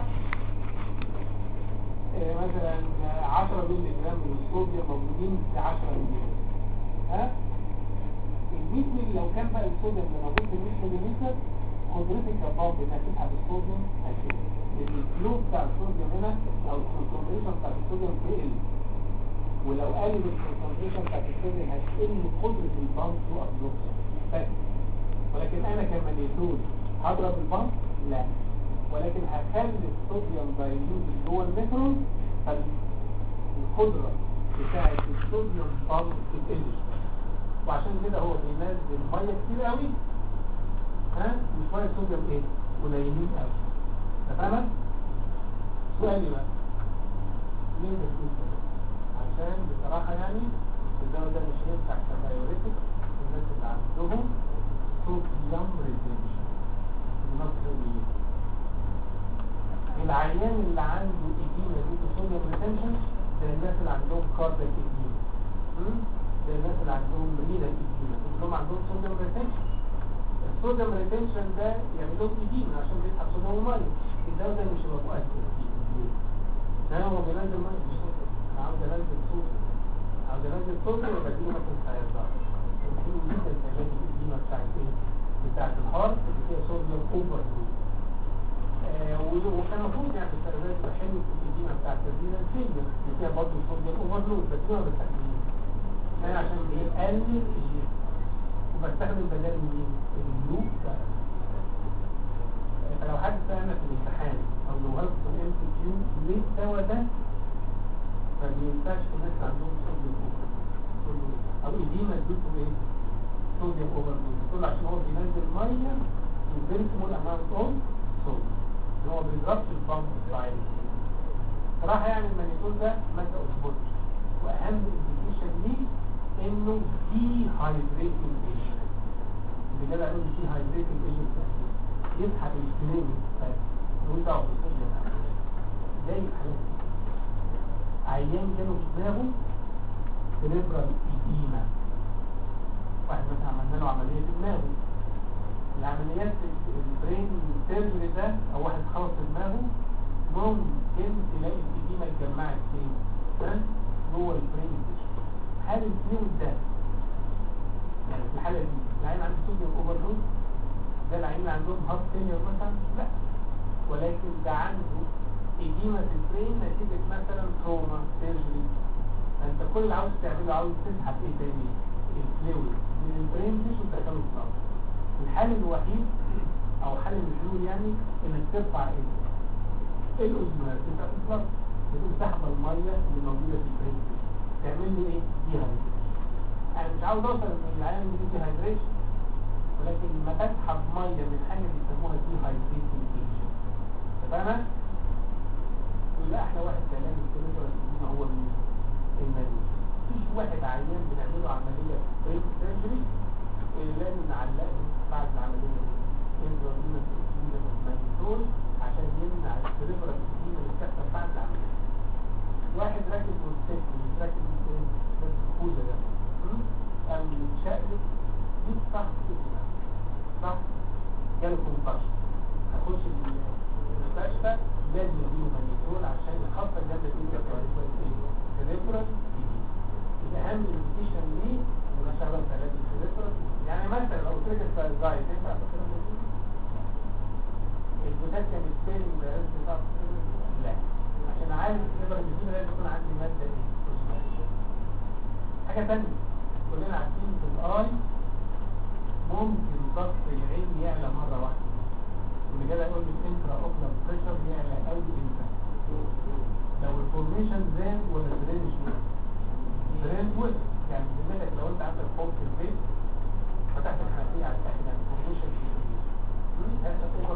آه، مثلا 10 مللي جرام من الصوديوم موجودين في 10 مللي ها ال 100 مللي لو كان بقى الصوديوم اللي موجود في 100 مللي لتر قدرتك يا بامب انها تسحب الصوديوم هتقل لان الفلو بتاع الصوديوم هنا او الكونسنتريشن بتاع الصوديوم تقل ولو قل الكونسنتريشن بتاع الصوديوم هتقل قدره البامب تو ابزوربشن بس ولكن انا كمانيتول هضرب البامب لا ولكن هخلي الصوديوم دايلوت جوه المترو فالقدره بتاعه الصوديوم بامب تقل وعشان كده هو بينزل ميه كتير قوي ها وشويه صوديوم ايه قليلين قوي تمام سؤالي بقى ليه بتقول كده عشان بصراحه يعني الدواء ده مش هينفع كبايوريتك الناس اللي عندهم صوديوم ريتنشن المصريين العيان اللي عنده ايدينا دي صوديوم ريتنشن زي الناس اللي عندهم كاردياك ايدينا زي الناس اللي عندهم رينال ايدينا كلهم عندهم صوديوم ريتنشن الصوديوم ريتنشن ده يعمل لهم ايدينا عشان بيسحب صوديوم ميه الدواء ده مش هيبقى مؤثر فيه ليه؟ هو بينزل ميه مش صوديوم انا عاوز انزل صوديوم عاوز انزل صوديوم يبقى دي مثلا هيرجع الحلو جدا كمان الايدينا بتاعت ايه؟ بتاعت الهارت اللي فيها صوديوم اوفر دوز آه، وكان المفروض يعني السيرفيس تبقى حلو في الإديمة بتاعت الرينال فيلير اللي فيها برضه صوديوم اوفرلود بس دي ما بستخدمهاش انا عشان بيقلل الجسم وبستخدم بدل مين؟ اللوب بقى آه، فلو حد سألنا في الامتحان او لو هلت في الام سي كيو ليه الدواء ده ما بينفعش في الناس اللي عندهم صوديوم اوفرلود او إديمة اديته ايه؟ صوديوم اوفرلود تقول عشان هو بينزل ميه in very small amount of sodium ان هو بيضربش البامب بتاعي صراحة يعني المانيتول ده مادة أسبوعي وأهم انديكيشن ليه إنه دي هايدريتنج ايجنت اللي جاب عليه دي هايدريتنج ايجنت يسحب الكلينج بس نقول دعوة بالصوديوم زي الحالات دي. عيان جاله في دماغه سيريبرال ايديما واحد مثلا عملنا له عملية في دماغه العمليات البرين سيرجري ده او واحد خلص دماغه ممكن تلاقي الإديمة اتجمعت فين ها جوه البرين تيشو هل الفلويد ده يعني في الحالة دي العين عنده صوديوم اوفرلود ده العين اللي عندهم هارت فيلير مثلا لا ولكن ده عنده إديمة في البرين نتيجة مثلا تروما سيرجري فانت كل اللي عاوز تعمله عاوز تسحب ايه تاني الفلويد من البرين تيشو تدخله في الأرض الحل الوحيد او حل الحلول يعني انك ترفع ايه الاوزمات تبقى تطلق بتقوم سحب الميه اللي موجوده في البريد تعمل له ايه دي انا مش عاوز اوصل ان العيان دي دي هايدريشن ولكن لما تسحب ميه من حاجه بيسموها دي هايدريشن تمام ولا احلى واحد كلام الكمبيوتر هو مين المريض مفيش واحد عيان بنعمله عمليه بريد سيرجري لازم نعلقه بعد العملية انزولين المانيتول عشان يمنع السريبرا الكتينة اللي بتحصل بعد العملية واحد راكب موتوسيكل مش راكب ايه بس خوذة ده م? او متشقلب دي صح كده صح جاله كونفشن هخش المستشفى لازم يديله مانيتول عشان يخفض جنب الايه السريبرا يبقى اهم انديكيشن ليه ونشتغل ثلاثة السريبرا يعني مثلا لو قلت لك السايزايد ينفع تفكر البوتاسيوم الثاني من الرئيس بتاع لا عشان عارف السريبرا الجديدة لازم يكون عندي مادة ايه حاجة تانية كلنا عارفين في الاي ممكن ضغط العين يعلى مرة واحدة واللي جاي يقول لي الانترا اوبلر بريشر يعلى قوي امتى لو الفورميشن زاد ولا الدرينج وقف الدرينج وقف يعني بذمتك لو انت عندك حب في البيت فتحت الحنفية على التحت يعني الفورميشن في البيت هيحصل ايه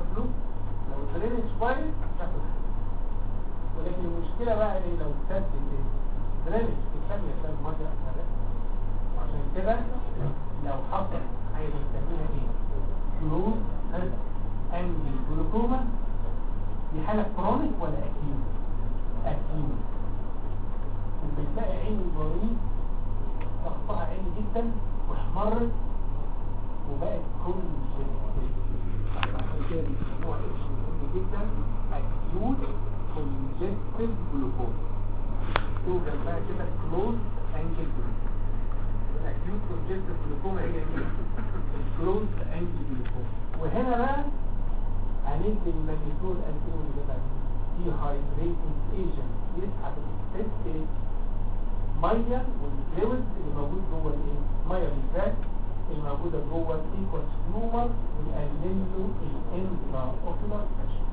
كويس تاخد حاجة. ولكن المشكلة بقى ايه لو سد ايه درينج بتسمي اسباب ميه أسهل. وعشان كده لو حصل حاجة بنسميها ايه كلوز انجل جلوكوما دي حالة كرونيك ولا اكيوت اكيوت وبتلاقي عين المريض ضغطها عالي جدا واحمرت وبقت كل عشان كده بيسموها اسم مهم جدا اكيوت كونجستيف جلوكوما توجد بقى كده كلوز انجل جلوكوما الاكيوت كونجستيف جلوكوما هي ايه الكلوز انجل جلوكوما وهنا بقى هندي المانيتول انتيون ده دي هايدريتنج ايجنت يسحب الستيت ميه والفلويد اللي موجود جوه الايه ميه بالذات اللي موجوده جوه الايكوس تيومر ويقلل له الانترا اوكولار بريشر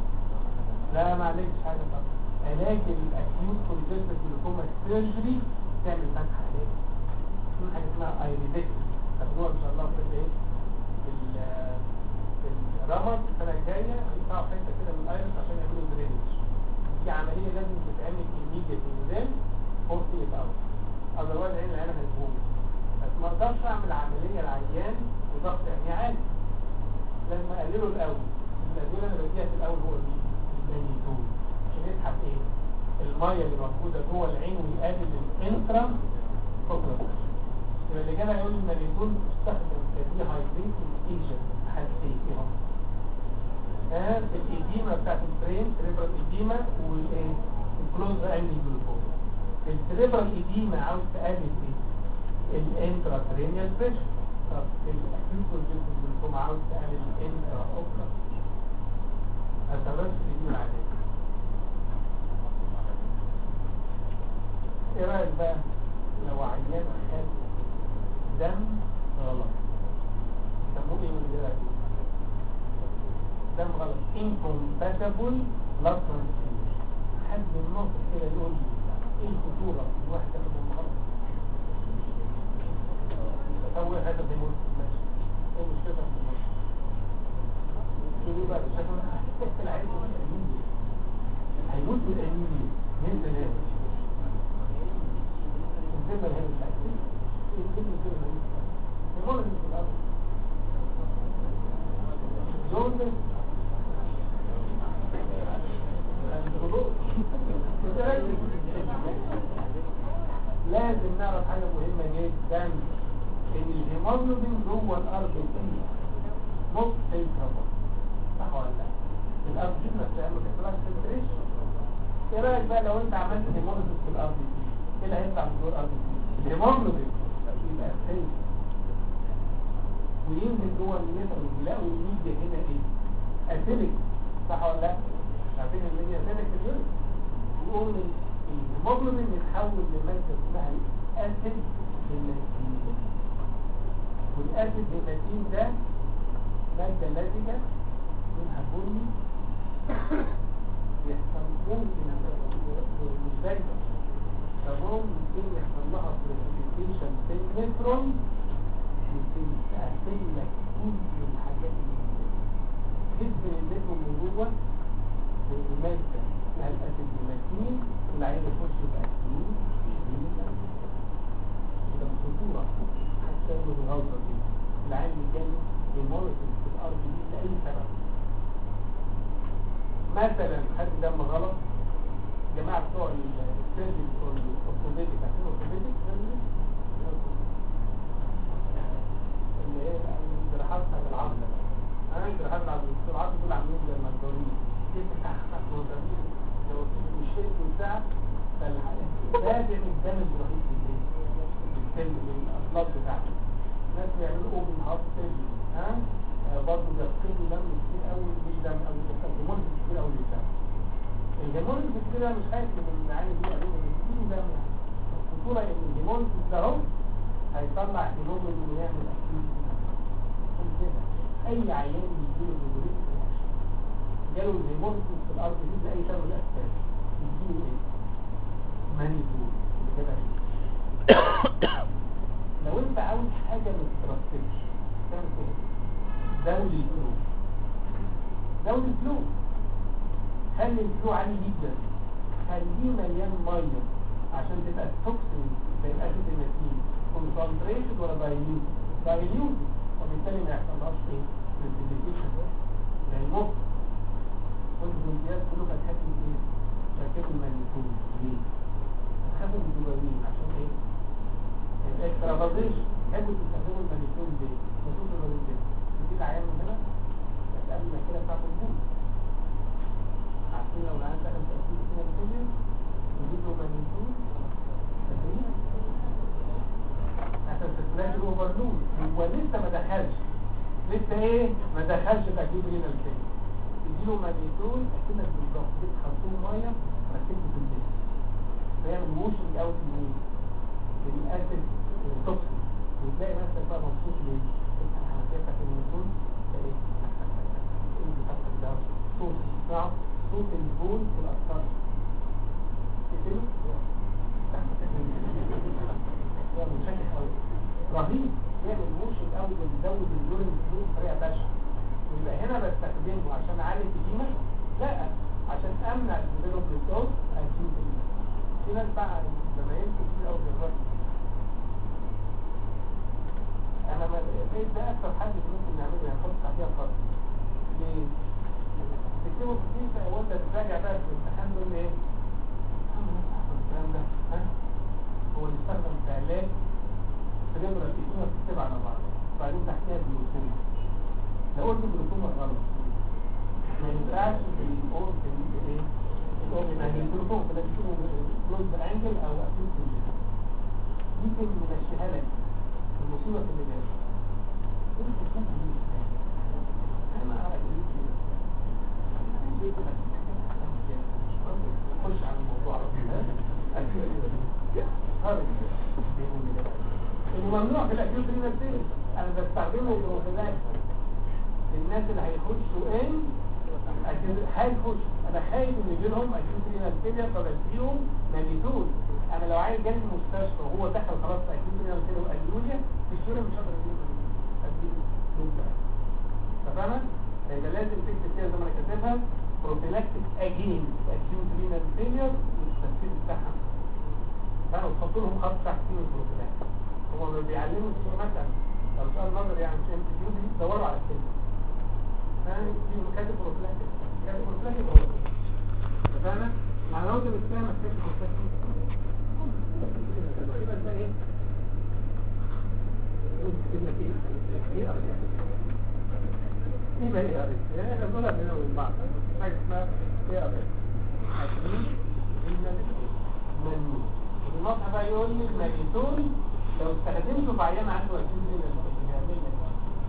لا ما عملتش حاجه طبعا علاج الاكيوت كونجستيف جلوكوما سيرجري تعمل فتح علاج في حاجه اسمها ايريدكتومي تاخدوها ان شاء الله في الايه في ال- في الرمد السنه الجايه هيقطعوا حته كده من الايرس عشان يعملوا درينج دي عمليه لازم تتعمل immediately within 48 hours otherwise عين العيان هتبوظ بس ما اقدرش اعمل عمليه العيان وضغط عينيه عالي لما اقلله الاول الادويه اللي بديها في الاول هو مين؟ المانيتول عشان يسحب ايه؟ الميه اللي موجوده جوه العين ويقلل الانترا اوكولار يبقى اللي جاي يقول المانيتول بتستخدم كدي هايدريتنج ايجنت حاجتين ايه هم؟ آه في الإديمة بتاعت البرين سريبرال إديمة والإيه؟ الكلوز أنجل جلوكوز السريبرال إديمة عاوز تقلل إيه؟ الانتراترينيال بريشر طب الأكيوت كونجكتيف جلوكوما عاوز تقلل الانترا أوكرا هتبرش الإديمة العادية إيه رأيك بقى لو عيان خد دم غلط يسموه إيه من غير دم غلط incompatible blood transfusion حد من النقطة كده يقول لي ايه الخطورة في الواحد ياخد دم غلط أول هذا بيموت ماشي ايه المشكلة في الموت شو بقى الشكل العيال يموت الأنيميا هيموت بالأنيميا من زمان الزمن هنا الأكل ايه الزمن الزمن هنا المرض اللي في الأرض جوزيف لازم نعرف حاجة مهمة جدا ان الهيموجلوبين جوه الارض فيه نص الكربون صح ولا لا؟ الارض دي نفسها ما تحصلهاش فلتريشن ايه رايك بقى لو انت عملت هيموجلوبين في الارض دي ايه اللي هيطلع من جوه الارض دي؟ الهيموجلوبين يبقى سيف وينزل جوه الميتر ويلاقوا الميديا هنا ايه؟ اسيليك صح ولا لا؟ عارفين الميديا اسيليك في الجلد يقوم الهيموجلوبين يتحول لمادة اسمها الاسيد هيماتين والاسيد هيماتين ده مادة لزجة منها بني يحصل ممكن مش دايما فممكن يحصل لها بريسبيتيشن في النيترون وتقفل لك كل الحاجات اللي جدا النيترون من جوه المادة اسمها الاسيد هيماتين والعين يخش بأكيد ده خطورة حتى انه الغلطة دي العين كان هيموريسيس في الارض دي لأي سبب مثلا خد دم غلط جماعة بتوع السيرجي بتوع الاورثوبيديك عارفين الاورثوبيديك اللي هي الجراحات بتاعت العظم انا الجراحات العظم بتوع العظم دول عاملين زي المنظورين دي بتاعت موزعين لو مشيت وساعة فالبادع الدم الرهيب في الايه؟ في السن الاطلاق بتاعته الناس بيعملوا اوبن هارت سيرجي ها آه، برضه بيفقدوا دم كتير قوي مش دم قوي بيفقدوا كتير قوي للدم الهيموليز كده مش خايف من المعاني دي قالوا له كتير دم يعني الخطوره ان الهيموليز ده اهو هيطلع هيموجلوبين ويعمل اكيد كده اي عيان يجيله هيموليز جاله الهيموليز في الارض دي لاي سبب من الاسباب يجيله ايه؟ مانيتول اللي كده ايه؟ لو انت عاوز حاجه ما تترتبش تعمل ايه؟ دولي الفلوس دولي الفلوس خلي الفلو عالي جدا خليه مليان ميه عشان تبقى التوكسين زي الاسيد المتين كونسنتريتد ولا دايليوت دايليوت وبالتالي ما يحصلهاش ايه ريسيديفيشن زي المخ كنت في الامتياز كلكم هتحسوا ايه ركبوا المانيتون ليه؟ هتخافوا من الدوبامين عشان ايه؟ الاكسترافازيشن تحبوا تستخدموا المانيتون ليه؟ نشوف الراجل ده بتيجي عيان من هنا بس قبل ما كده بتاعت البول عارفين لو العيان دخل في اكيد كده الفيلم نجيب له مانيتون عشان تسلاش الاوفرلود هو لسه ما دخلش لسه ايه ما دخلش في اكيد هنا الفيلم تديله مانيتون اكنك بالظبط جبت خرطوم ميه ركبته في الجسم فيعمل موشنج اوت من في الاسيد توكسين وتلاقي نفسك بقى مبسوط ليه؟ تفتح الحنفيه بتاعت المانيتون تلاقي ايه بتاعتك ده صوت بتسمعه صوت البول في الاطفال كده يعمل شكل قوي رهيب يعمل موشن قوي ويزود اليورين فلو بطريقه بشعه يبقى هنا بستخدمه عشان اعالج القيمه لا عشان امنع الديفلوبمنت اوف اكيوت في ناس بقى زمايلكم كتير قوي دلوقتي انا ما لقيت ده اكتر حد ممكن نعمله يعني نحط تحتيها خط ليه؟ تكتبه في كيسه وانت تراجع بقى في الامتحان تقول ايه؟ الكلام ده ها؟ هو اللي استخدم في علاج تقدر الكيسه تكتب على بعض وبعدين تحتيها جلوكوما لو قلت جلوكوما غلط ما ينفعش بالاون في الايه؟ الاون يعني الجلوكوما ده بيكون كلوز انجل او اكيد ممكن نمشيها لك المصيبه اللي جايه انا خش على الموضوع على الممنوع في الاكيوت رينال فيلر انا بستخدمه بروفيلاكس الناس اللي هيخشوا ان هيخش انا خايف ان يجي لهم اكيوت رينال فيلر فبديهم مانيتول انا لو عايز جالي المستشفى وهو دخل خلاص في اكيوت رينال فيلر وانيوريا في الشورى مش هقدر اديله اديله تمام يبقى لازم تكتب كده زي ما انا كاتبها بروفيلاكتيك اجين اكيوت رينال فيلر والتفسير بتاعها فانا وتحط لهم خط تحت فيه البروفيلاكتيك هم ما بيعلموا السؤال مثلا لو سؤال نظري يعني مش ام سي كيو بيدوروا على الكلمه فاهم في كاتب بروفيلاكتيك كاتب بروفيلاكتيك هو فاهمه مع لو انت بتفهم كاتب بروفيلاكتيك يبقى ده ايه كلمه ايه ايه ايه بقى ايه قريت يعني احنا بنقولها بينا وبين بعض حاجه اسمها ايه قريت عشرين المنيو النصح بقى يقول لي المانيتول لو استخدمته في عيان عنده اكيد من يعمل لك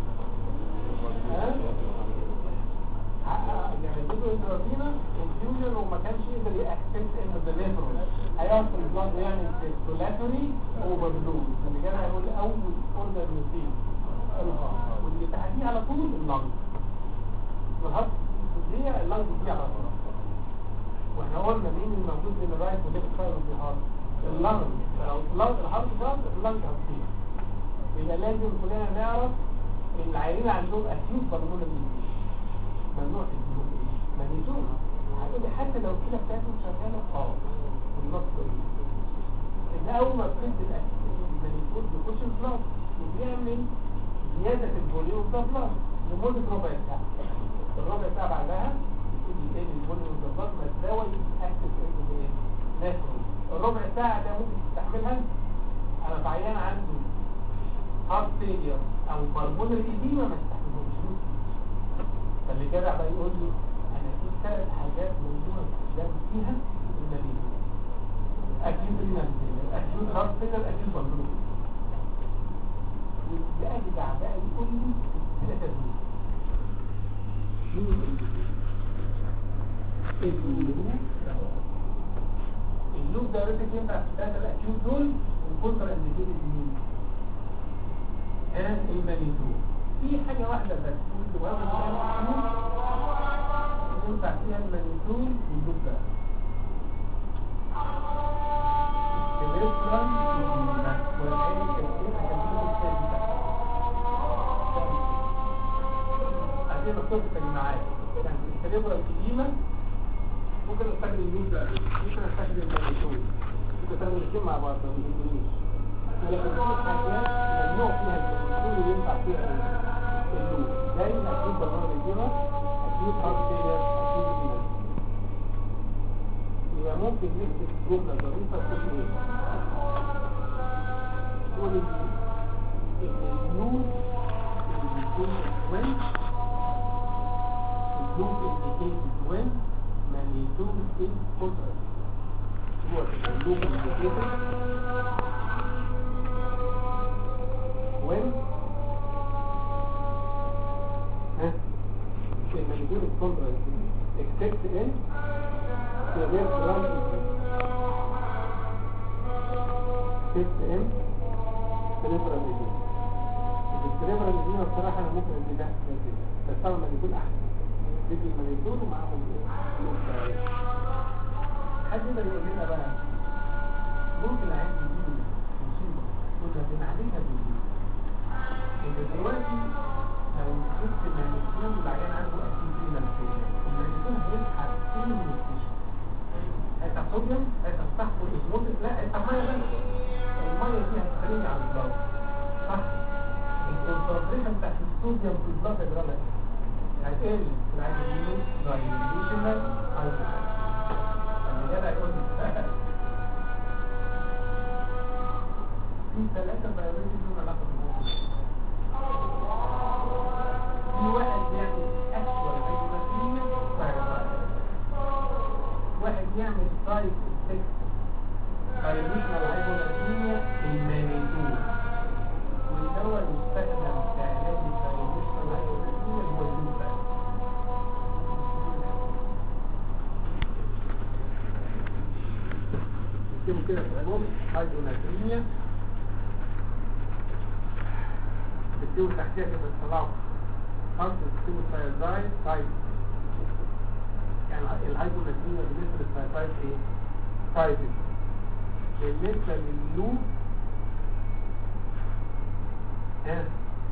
ها يعني اديله انترافينا انفيوجن وما كانش يقدر يأكسس انه ديليفرون هيقعد في البلاد ويعمل سيركولاتوري اوفرلود اللي كان هيقول اول اوردر نسيب واللي تحتيه على طول اللنج والهضم هي اللنج دي على طول واحنا قلنا مين الموجود بين الرايت وليفت سايد اوف ذا هارت اللنج لو اللنج الهارت ضغط اللنج هتطير يبقى لازم كلنا نعرف ان العيانين عندهم اكيوت بالمون ممنوع تديهم ايه مانيزون هتقول لي حتى لو الكلى بتاعتهم شغاله اه النص ايه ان اول ما بتدي المانيزون بيخش البلاد وبيعمل زيادة في الفوليوم ده بلس لمدة ربع ساعة الربع ساعة بعدها يبتدي يقل الفوليوم ده بلس ما الدواء يتأكد انه ايه ناترال الربع ساعة ده ممكن تستحملها انا في عيان عنده هارت فيلير او بالمونري ايديما ما استحملهمش فاللي جدع بقى يقول لي انا في ثلاث حاجات ممنوع الاستخدام فيها المريض اكيد رينال فيلير اكيد هارت فيلير اكيد بالمونري والأجدع بقى يقول لي الثلاثة دول اللوب اللوب ده ريتك ينفع في الثلاثة الأكيوت دول والكونتر انديكيتد مين؟ ها المانيتول في حاجة واحدة بس ممكن تبقى ينفع فيها المانيتول واللوب ده الريستران والعين كالكيف عشان الصوت اللي معايا يعني السليبرا القديمة ممكن استخدم مين بقى ممكن استخدم المانيتول ممكن استخدم الاثنين مع بعض ما بيهمنيش لكن في حاجات ممنوع فيها المانيتول ينفع فيها اللوب زي اكيد برنامج الجيمة اكيد هارت فيلر اكيد فيلر يبقى ممكن نكتب جملة ظريفة تقول ايه تقول ان اللوب اللي بيكون وين اللوب indicated when magnitude is contrast هو اللوب indicated when ها الماgnitude is contrast except in severe ground except in cerebral edema السريبرال edema بصراحة أنا ممكن أدي ده بس طبعا الماgnitude أحسن تدي الماgnitude ومعاهم ايه حد يقدر يقول لنا بقى ممكن عندي دي مصيبة كنا بنعالجها بالدين انت دلوقتي لو مسكت المانيكير والعيان عنده اكيد في مناخير المانيكير هيسحب ايه من الكشف هيسحب صوديوم هيسحب صح والاسموتك لا هيسحب ميه بس الميه دي هتخليني على البلد صح الكونسنتريشن بتاعت الصوديوم في البلد يجرى هتقل في العين منه دايليشنال هايبر الرجال هيقول لي في ثلاثة بيولوجي دون علاقة بالموضوع في واحد بيعمل أسوأ هيدروماتية واحد يعمل سايد افكت دايليشنال هايبرماتية المانيتور والدواء المستخدم كعلاج الدايليشنال هايبرماتية هو الجوفا اكتبوا كده في العلوم هايدروناتريميا تكتبوا تحتيها كده تطلعوا خمسة تكتبوا ثايرويد تايب يعني الهايدروناتريميا بالنسبة للثايرويد ايه؟ تايب بالنسبة لللو ها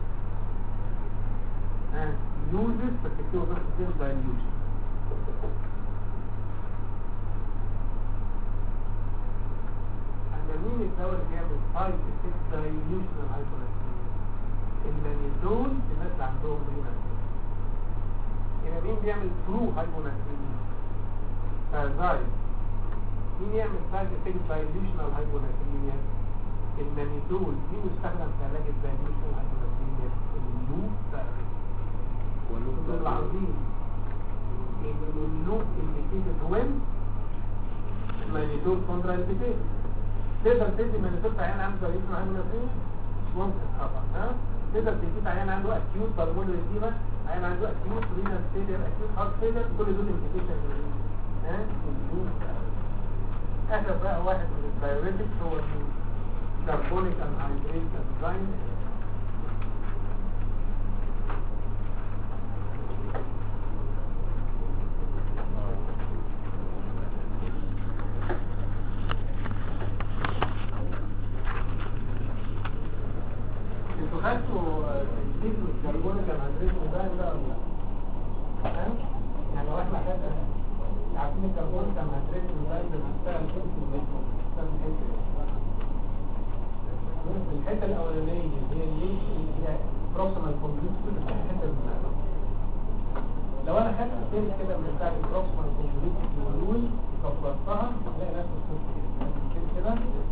ها يوزز فتكتبوا بس كده دايليوشن مين الدواء اللي بيعمل سايد افكت دايليوشنال هايبرتنشن المانيزول الناس اللي عندهم رينال هنا مين بيعمل ترو هايبوناتريميا فازايد مين يعمل سايد افكت دايليوشنال هايبوناتريميا المانيزول مين يستخدم في علاج الدايليوشنال هايبوناتريميا اللوب واللوب العظيم اللوب اللي كده وين المانيزول كونترا البيتين تقدر تدي من الطفل عيان عنده رئيس عنده نفسيه ممكن طبعا ها تقدر تدي عيان عنده اكيوت بالمونري ديما عيان عنده اكيوت رينال فيلير اكيوت هارت فيلير كل دول امبليكيشن ها اخر بقى واحد من الدايوريتكس هو الكربونيك انهيدريت انزيم انتوا خدتوا الزيت والكربونيك انهيدريت انزيم ده ولا لا؟ تمام؟ يعني لو احنا خدنا عارفين الكربونيك انهيدريت انزيم ده بيشتغل فين في الميكرو بيشتغل في الحته دي الحته الاولانيه اللي هي اللينك اللي هي بروكسيمال كونفليكتور الحته دي لو انا خدت سيل كده من بتاع البروكسيمال كونفليكتور والول وكبرتها هتلاقي نفس الصوت كده كده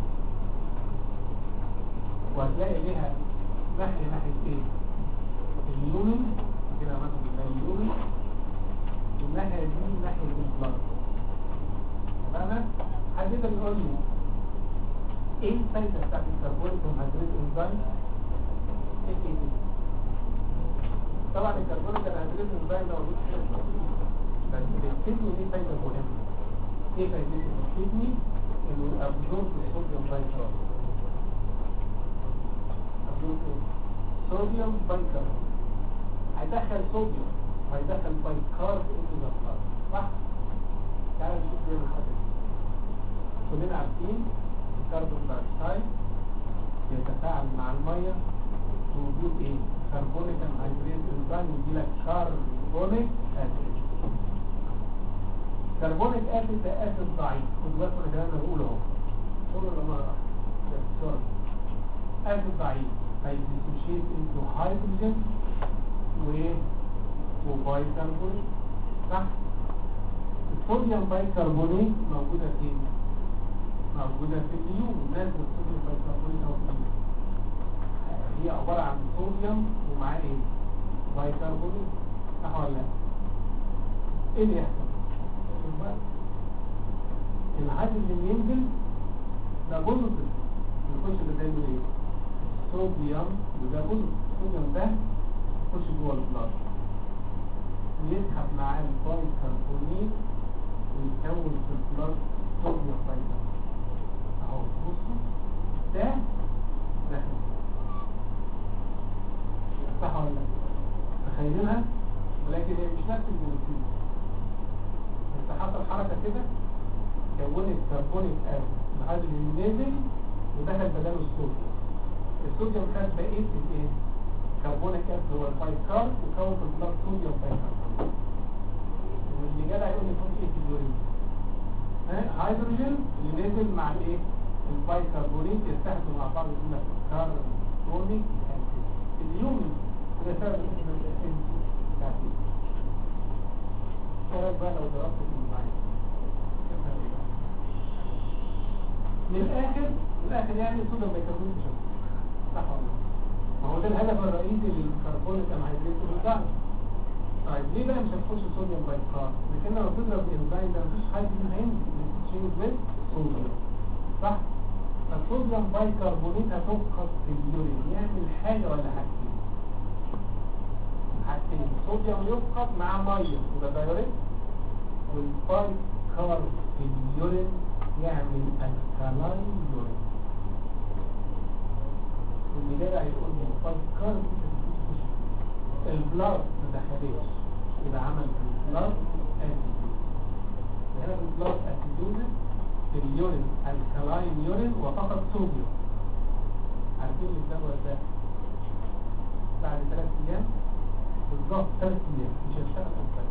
وهتلاقي ليها ناحية ناحية ايه اليومن كده مثلا بتلاقي اليومن والناحية دي ناحية البلد تمام حد يقدر يقول لي ايه الفايدة بتاعت الكربونيك انهيدريت انزيم ايه ايه دي طبعا الكربونيك انهيدريت انزيم ده موجود في الكدني بس الكدني ليه فايدة مهمة ايه فايدته الكدني انه ابزورب الصوديوم بايكارب صوديوم بايكارب هيدخل صوديوم وهيدخل بايكارب into the blood صح؟ تعالى نشوف ايه الحاجة كلنا عارفين الكربون دايوكسيد بيتفاعل مع المية بوجود ايه؟ كربونيك انهيدريت انزيم يدي لك كربونيك اسيد كربونيك اسيد ده اسيد ضعيف خد بالك من الكلام اللي بقوله اهو قولوا لما بسرعه اسيد ضعيف هيديسوشيت انتو هيدروجين و وبايكربونيت صح الصوديوم بايكربونيت موجوده فين موجوده في اليوم لازم الصوديوم بايكربونيت او في اليوم هي عباره عن صوديوم ومعاه ايه بايكربونيت صح ولا لا ايه اللي يحصل شوف بقى الهيدروجين ينزل ده بوزيتيف يخش بتعمل ايه صوديوم وده بوزيتيف الصوديوم ده يخش جوه البلاد ويسحب معاه البايكربونيت ويكون في البلاد صوديوم بايكربونيت اهو بصوا ده ده صح ولا لا تخيلها ولكن هي مش نفس المولكيول انت حصل حركه كده كونت كربونيك اسيد الهيدروجين نزل ودخل بداله الصوديوم الصوديوم خد بقيه الايه كربونيك اسيد هو البايكارب وكون في البلاد صوديوم بايكارب واللي جدع يقول لي يكون ايه في اليورين ها هيدروجين اللي نزل مع الايه البايكربونيت يتحدوا مع بعض يقول لك كربونيك اسيد اليومين ده سبب الاسيد بتاعتي ايه رايك بقى لو ضربت في المعين من الاخر من الاخر يعني الصوديوم بيكربونيت مش صح ولا لا؟ ما هو ده الهدف الرئيسي للكربونيك انهيدريت بالدعم طيب ليه بقى مش هتخش صوديوم بايكار لكن لو تضرب الانزيم ده مفيش حاجه منها هينزل تشيل بس صوديوم صح فالصوديوم بايكربونيت هتفقد في اليورين يعمل حاجه ولا حاجتين حاجتين الصوديوم يفقد مع ميه وده دايوريت والبايكار في اليورين يعمل الكالاين يورين واللي جدع يقول لي البايكار البلاد ما دخلتش يبقى عمل في البلاد اسيدوز هنا في البلاد اسيدوز في اليورين الكالاين يورين وفقط صوديوم عارفين الدواء ده بعد ثلاث ايام بالظبط ثلاث ايام مش هيشتغل اسبوع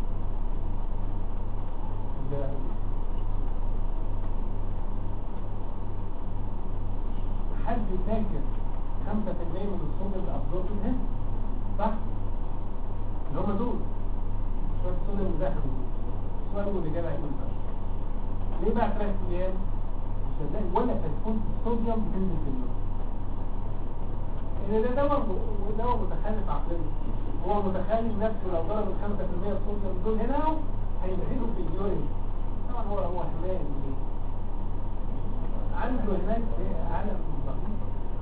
حد فاكر 5% من الصوديوم الابزوربين هنا صح؟ اللي هم دول شوية صوديوم داخل السؤال اللي جاي هيقول بقى ليه بقى ثلاث ايام مش هتلاقي ولا تكون الصوديوم بتنزل في اليوم ان ده دواء دواء متخلف عقليا هو متخيل نفسه لو ضرب ال 5% الصوديوم دول هنا هينزلوا في اليورين طبعا هو هو حماية عنده هناك عالم ضخم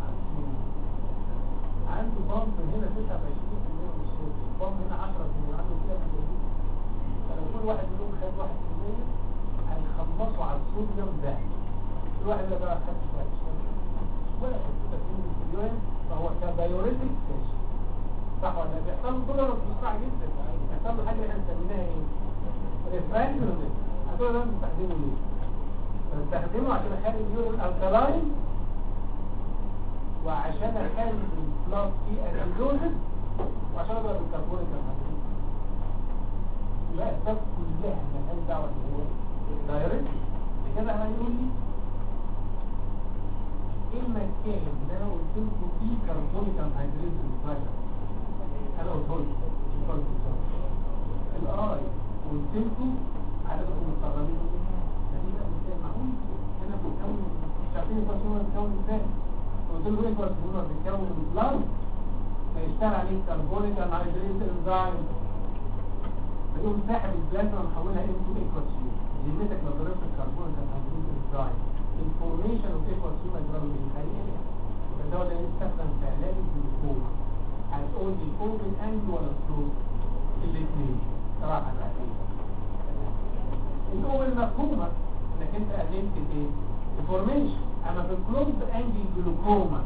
عنده بامب هنا 29% من الصوت البامب هنا 10% عنده كده فلو كل واحد منهم خد 1% هيخلصوا على الصوديوم ده كل واحد ده بقى خد شويه ولا كده في اليوم فهو كبايوريتك ستيشن صح ولا لا بيحصل له ضرر بسرعه جدا بيحصل له حاجه احنا بنسميها ايه؟ ريفراكتورنس هتقول ده بنستخدمه ليه؟ بنستخدمه عشان اخلي اليورين الكلاين وعشان اخلي البلاط فيه اسيدوزس وعشان اضرب الكربون الكربون لا الاسباب كلها مالهاش دعوه ان هو دايركت كده هيقول لي ايه المكان اللي انا قلت لكم فيه كربونيك انهيدريز ريفاير انا قلت لكم الاي قلت لكم عددكم المقربين دي بقى مثال معقول انا بكون مش عارفين البرشلونه بتكون ازاي قلت له ايه برشلونه بتكون البلاد فيشتغل عليه كربونيك انهيدريز انزيم فيقوم ساحب البلازما ومحولها انتو ايكواتشين ذمتك لو ضربت الكربونيك انهيدريز انزيم الفورميشن اوف ايكواتشين هيضربوا بالخليه فده ده يستخدم في علاج الجلوكوما هتقول لي اوبن اند ولا سلوك الاثنين صراحه العقيده الاول مفهومه انك انت قللت ايه الفورميشن اما في الكلوز انجل جلوكوما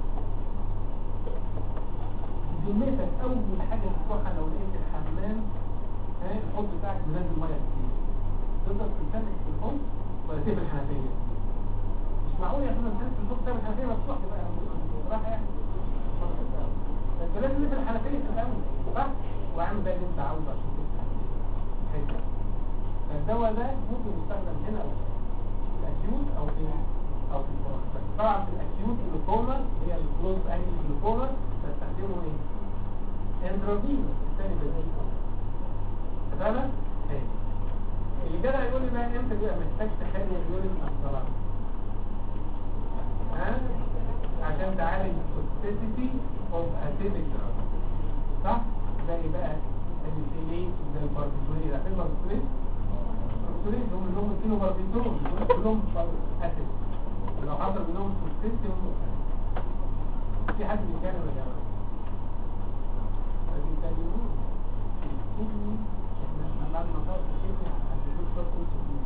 ذمتك اول حاجه تروحها لو لقيت الحمام ها الحوض بتاعك بينزل ميه كتير تقدر تمسك في الحوض ولا تقفل الحنفيه مش معقول يا اخوانا تمسك في الحوض تعمل الحنفيه مفتوح بقى راح يعني انت لازم تقفل الحنفيه في الاول صح وعامل بقى اللي انت عاوزه عشان تفتح حته الدواء ده ممكن يستخدم هنا أو في الاكيوت او في او في الكورونيك طبعا في الاكيوت جلوكوما اللي هي الكلوز انجل جلوكوما بستخدمه ايه؟ اندروفينوس الثاني بالنسبه تمام؟ ايه اللي جدع يقول لي بقى امتى بيبقى محتاج تخلي اليورين انصراف ها عشان تعالج toxicity of acidic drug صح؟ زي بقى السيلين زي الباربيتولين عارفين الباربيتولين؟ الباربيتولين هم اللي هم كيلو باربيتول دول كلهم اسيد ولو حصل منهم toxicity هم في حد بيتكلم يا جماعه فبيتكلمون الكدني احنا بعد ما صار الكدني هنجيب شويه انسولين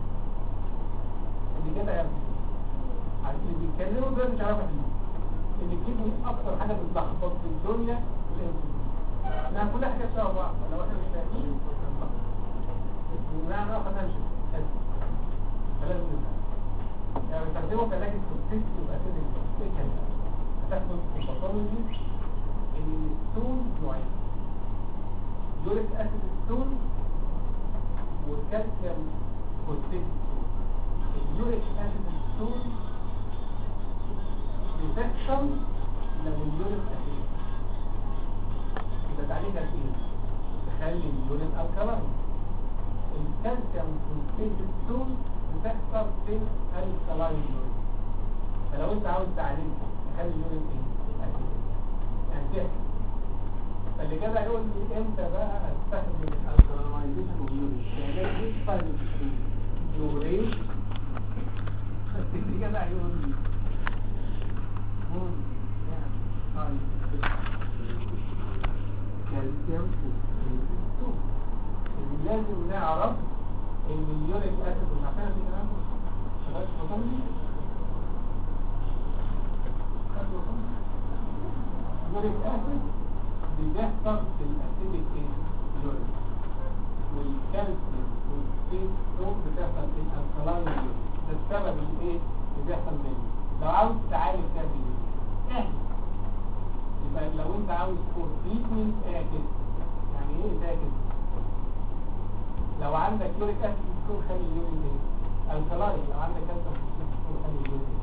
اللي كده يا ابني اللي بيتكلموا دول مش عارف احنا ان الكدني اكتر حاجه بتلخبط في الدنيا الانسولين انها كل حاجه شبه بعض لو احنا مش فاهمين بمعنى اخر نمشي فلازم نفهم يعني بنستخدمه في علاج التوكسيستي واسيدك ايه كان هتاخد في الباثولوجي ان الستون نوعين يوريك اسيد ستون والكالسيوم فوسفيت ستون اليوريك اسيد ستون بتحصل لو اليورين اسيد يبقى تعليقها ايه تخلي اليورين الكلاين الكالسيوم فوسفيت ستون بتحصل في الكلاين يورين فلو انت عاوز تعالجها تخلي اليورين ايه اسيد يعني تحصل فاللي كده يقول لي امتى بقى استخدم الكلاينيزيشن واليورين يعني ايه فايل يورين اللي كده يقول لي كالسيوم لازم نعرف ان اليوريك اسيد مش عارفين في كلام شغال بطني اليوريك اسيد بيحصل في الاسيدك يوريك والكالسيوم والسيستوم بتحصل في الالكلاين يوريك ده السبب الايه اللي بيحصل منه لو عاوز تعالج تعمل ايه اهل يبقى لو انت عاوز فور تريتمنت اعكس يعني ايه تعكس لو عندك يوريك اسيد تكون خلي اليورين ايه الكلاين لو عندك كالسيوم تكون خلي اليورين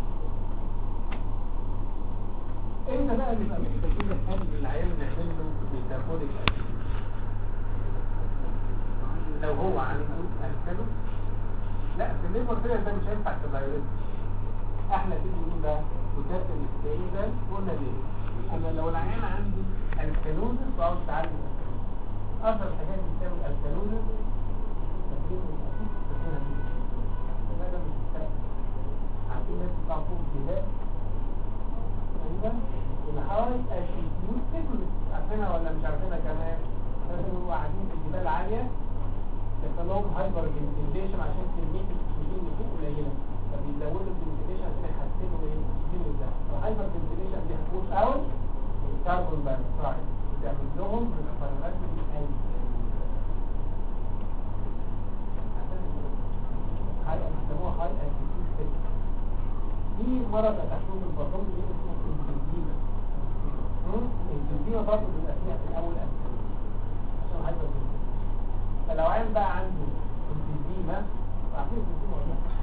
امتى بقى نبقى محتاجين نخلي العيان نعمل له ميتابوليك اسيد لو هو عنده الكالو لا في الليفر فيلر ده مش هينفع كدايركت احنا تيجي نقول ده وكابتن الثاني ده قلنا ليه ان لو العيان عنده الكالوزس فعاوز تعالج الكالوزس اشهر الحاجات اللي بتعمل الكالوزس تدريب الاسيد تدريبها دي ده مش مستقبل عارفين ناس بتاع فوق الجبال تقريبا الهاي اتيتيود سيكولس عارفينها ولا مش عارفينها كمان لازم قاعدين في الجبال عاليه يحصل لهم هايبر فنتيليشن عشان كميه الاكسجين اللي فوق قليله فبيزودوا الفنتيليشن عشان يحسنوا ايه الاكسجين اللي تحت الهايبر فنتيليشن دي هتبوش اوت الكربون دايوكسيد بتعمل لهم ريسبيراتوري انسان هاي بيسموها هاي اتيتيود سيكولس في مرض اتحكم البطن اللي اسمه الانسولينا الانسولينا برضه بيبقى فيها في الاول انسولين عشان هايبر فنتيليشن فلو عين بقى عنده انفيزيما عارفين انفيزيما ولا لا؟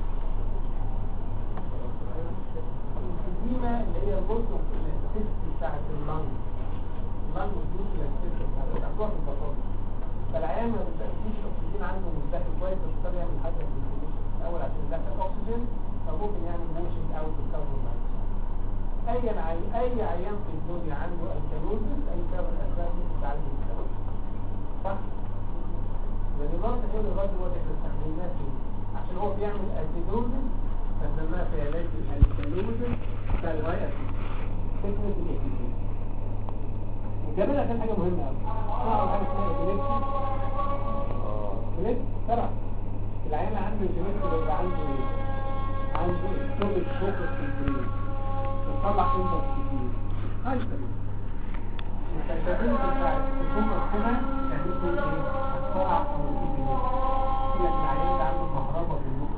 الانفيزيما اللي هي الجزء السيست بتاعت اللنج اللنج والجزء السيست بتاعت بتاعتها في البطاطا فالعيان ما بتأكيدش الاكسجين عنده مش داخل كويس بس ده بيعمل حاجه في الفنتيليشن الاول عشان يدخل اكسجين فممكن يعمل موشن اوت الكربون دايوكسيد اي عي... اي عيان في الدنيا عنده الكالوزس اي سبب الاسباب ممكن تعالج السبب صح؟ لان برضه كل الراجل هو اللي احنا استخدمناه فيه عشان هو بيعمل اسيدوزس استخدمناها في علاج الكالوزس بتاع الهاي اسيد تكنيك الاكسجين وكمان كان حاجه مهمه قوي اسمعوا حاجه اسمها ابيليبسي ابيليبسي طبعا العيان اللي عنده ابيليبسي بيبقى عنده ايه؟ عنده ستوبك فوكس في البرين بتطلع انبوكس كتير هايبر المستخدمين بتاع الفوكس هنا يعملوا ايه؟ السرعة او الابيليبسي يقول لك العيان ده عنده كهرباء في المخ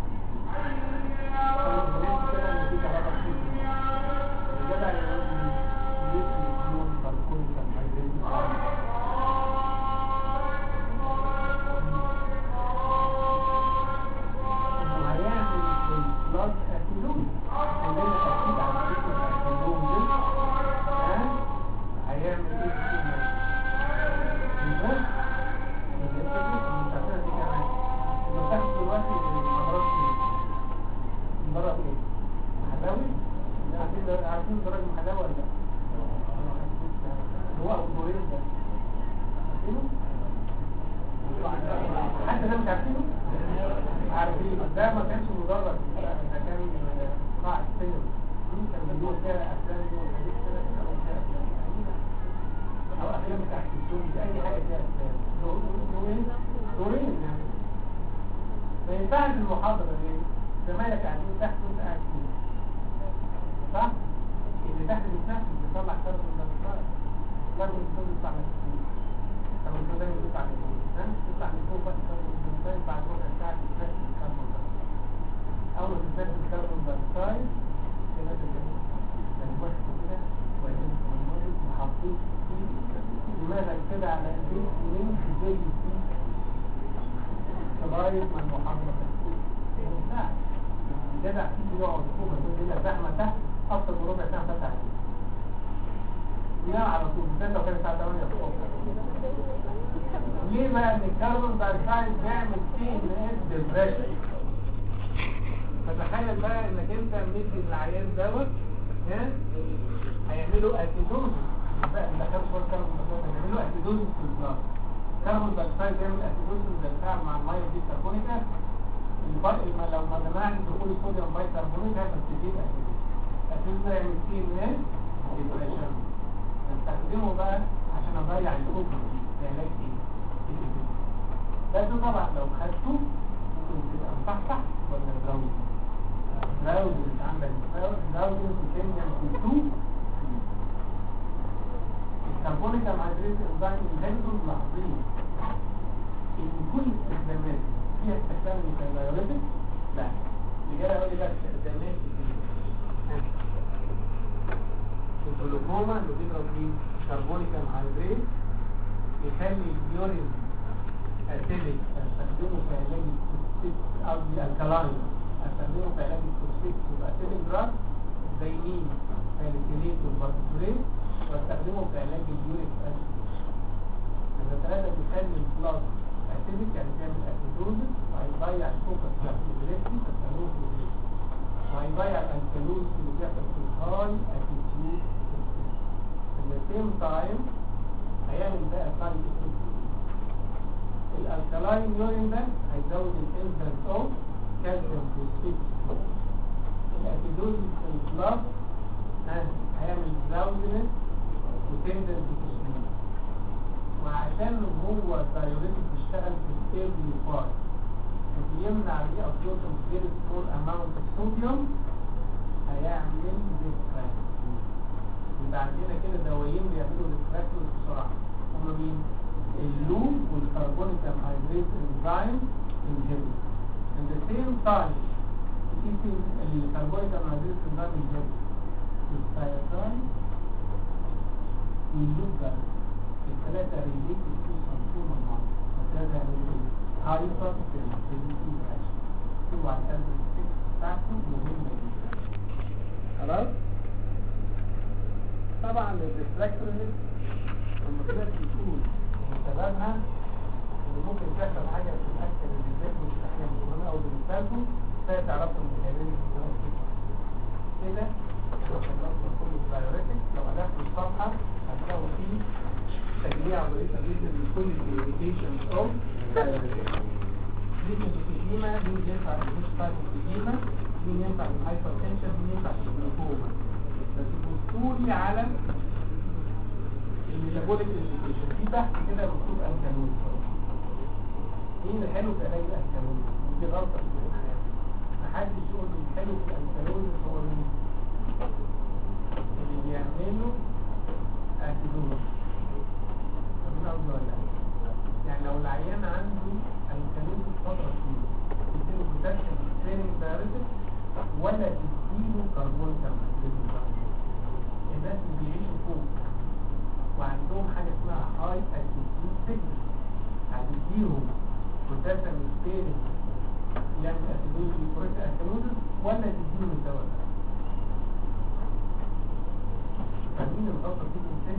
فالناس كده ان في كهرباء كتير في المخ الجدع يقول لي يسمي اليوم فالكل كان هيدريس عارفينه؟ عارفين ده ما كانش مجرد ده كان قاع السينما دي كان بيقول فيها افلام دي وحاجات كده كانوا فيها افلام او افلام بتاعت السوري اي حاجه فيها افلام دورين دورين يعني ما ينفعش المحاضره دي زمايلك قاعدين تحت وانت قاعد فوق صح؟ اللي تحت بيتنفس بيطلع كاربون دايوكسيد كاربون دايوكسيد بيطلع من الكاربون دايوكسيد بيطلع من فوق ها؟ بيطلع من فوق بقى كاربون دايوكسيد بعد ربع ساعه بيتنفس الكاربون دايوكسيد اول ما تتنفس الكاربون دايوكسيد كده تنفس كده وبعدين تنفس وحطيت دماغك كده على ايديك لينك زي السي لغايه ما المحاضره تخلص ما ينفعش جدع تيجي يقعد فوق الدنيا زحمه تحت اكتر من ربع ساعه فتح عليه ينام على طول بالذات لو كانت الساعه 8 الصبح ليه بقى ان الكربون دايوكسيد بيعمل فيه ديبريشن فتخيل بقى انك انت مدي العيان دوت ها هيعملوا اسيدوز بقى ما دخلش ولا كربون دايوكسيد هيعملوا اسيدوز في البلاد كربون دايوكسيد بيعمل اسيدوز بيتفاعل مع الميه دي كربونيكا الباقي ما لو ما منعش دخول الصوديوم بايكربونات هيبقى تزيد اسيدوز اسيدوز ده يعمل فيه من ديبريشن نستخدمه بقى عشان اضيع الاوبر في علاج ايه بس طبعا لو خدته ممكن تبقى مصحصح ولا براوز براوز اللي عندك براوز وكيمياء كنتو الكربونيك انهيدريت انزيم انهيبيتور لاحظين ان كل استخدامات فيها استخدام للبيولوجيك لا الإجابة يقول لي بقى استخدامات الجلوكوما اللي بيضرب فيه كربونيك انهيدريت يخلي اليورين اسيدك استخدمه في علاج التوكسيك قصدي الكلاين استخدمه في علاج التوكسيك يبقى اسيدك دراج زي مين؟ ساليسيليت والبارتيكوليت واستخدمه في علاج اليوريك اسيد يبقى ثلاثة بيخلي البلاس اسيدك يعني تعمل اسيدوزس وهيضيع الفوكس بتاع الجريسي فاستخدمه في الجريسي وهيضيع الانكلوز اللي بيحصل في الهاي اتيتيود at the same time هيعمل بقى سايد افكت الالكالاين يورين ده هيزود الانزيم اوف كالسيوم فوسفيت الاسيدوز في البلاد هيعمل دراوزنس وتندنس تشميل وعشان هو الدايوريتك بيشتغل في الستيبل بارت وبيمنع دي ابزوربشن فيري سمول اماونت اوف صوديوم هيعمل ديستراكت يبقى عندنا كده دوايين بيعملوا ديستراكشن بسرعه هما مين؟ اللوب والكربونيك انهيدريت انزيم انهبيتور at the same time الكربونيك انهيدريت انزيم انهبيتور الثيازاين واللوب ده الثلاثه ريليتد تو سمثينج مع بعض الثلاثه ريليتد هايبر سنسيتيف اكشن اوعى تقلب السكس بتاعته مهمه جدا خلاص طبعا الديستراكتورنس لما كده تكون سببها ان ممكن تحصل حاجه في الاكل اللي بالذات مش حاجه مهمه او بالنسبه لكم فتعرفوا ان الكلام كده خلصنا كل الدايوريتك لو قلبت الصفحه هتلاقوا فيه تجميع ظريفه جدا لكل الانديكيشنز اوف دايوريتك دي الفيجيما دي ينفع للمش تايب الفيجيما دي ينفع للهايبر تنشن دي ينفع للجلوكوما بس بصوا لي على الميتابوليك انديكيشن في تحت كده مكتوب الكالوري مين الحلو في علاج الكالوري دي غلطه في الامتحان محدش يقول لي الحلو في الكالوري هو مين اللي بيعمله اسيدوز فاهمين قصدي ولا لا يعني لو العيان عنده الكالوري فتره طويله تديله بوتاسيوم تريننج دايركت ولا تديله كربون كاربون الناس اللي بيعيشوا فوق وعندهم حاجة اسمها هاي اتيتيود سيكنس هتديهم بوتاسيوم سبيرنج يعمل اسيدوز يكوريك اسيدوز ولا تديهم الدواء ده فاهمين الغلطة دي ازاي؟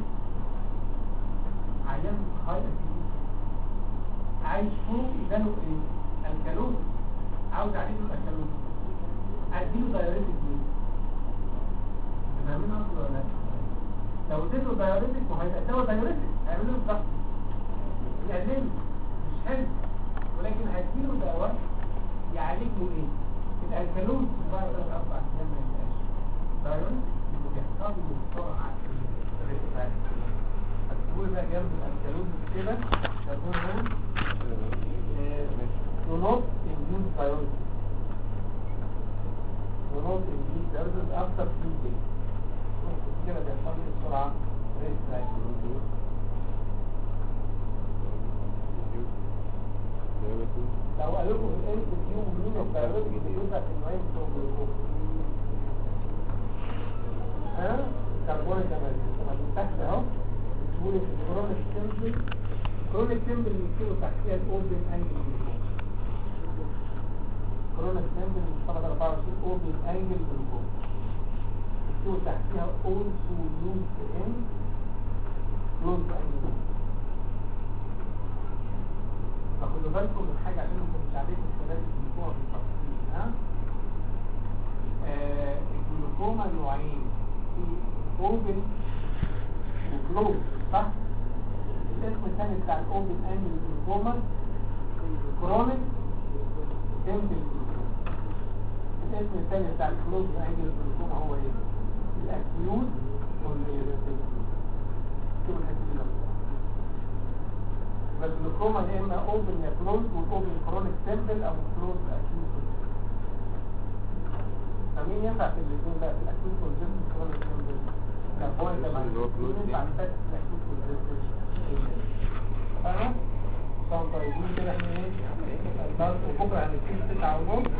عيان هاي اتيتيود عايش فوق جاله ايه؟ الكالوز عاوز عليه الكالوز اديله دايريتك ليه؟ فاهمين قصدي ولا لا؟ لو اديته دايوريتك وهيبقى دواء دايوريتك هيعمل له الضغط يقلل مش حلو ولكن هيديله الكالوز بعد ثلاث اربع ايام ما يبقاش دايرون بيحصل له بسرعه الريسبات هتقول بقى جنب الكالوز كده هتقول هنا do not induce diuresis do not induce diuresis after few days كده بيحصل له بسرعه ريسبات لو قالوا لكم الام كيو مين الدايركت بيوزع في النوعين بتوع الجلوكوز ها كربون كمان ما تحت اهو بتقول الكرونيك سيمبل كرونيك سيمبل اللي بيكتبوا تحتيها الاوبن انجل جلوكوز كرونيك سيمبل من صفحه 24 اوبن انجل جلوكوز بيكتبوا تحتيها also used in closed angle فخدوا بالكم من حاجة عشان انتم مش عارفين السبب الجلوكوما بالتفصيل ها آه الجلوكوما نوعين في اوبن وكلوز صح الاسم الثاني بتاع الاوبن انجل جلوكوما كرونيك سيمبل جلوكوما الاسم الثاني بتاع الكلوز انجل جلوكوما هو ايه الاكيوت والريفرسيبل شوفوا الحته دي لو الجلوكوما يا اما اوبن يا كلوز والاوبن كرونيك سيمبل او كلوز اكيوت فمين ينفع في الاثنين بقى في الاكيوت والجيم كرونيك سيمبل كاربون ده اللي هو closed ينفع يعني. في الاكيوت والجيم فاهمة؟ طبعا طيبين كده احنا ايه؟ وبكره هنبتدي 9 ونص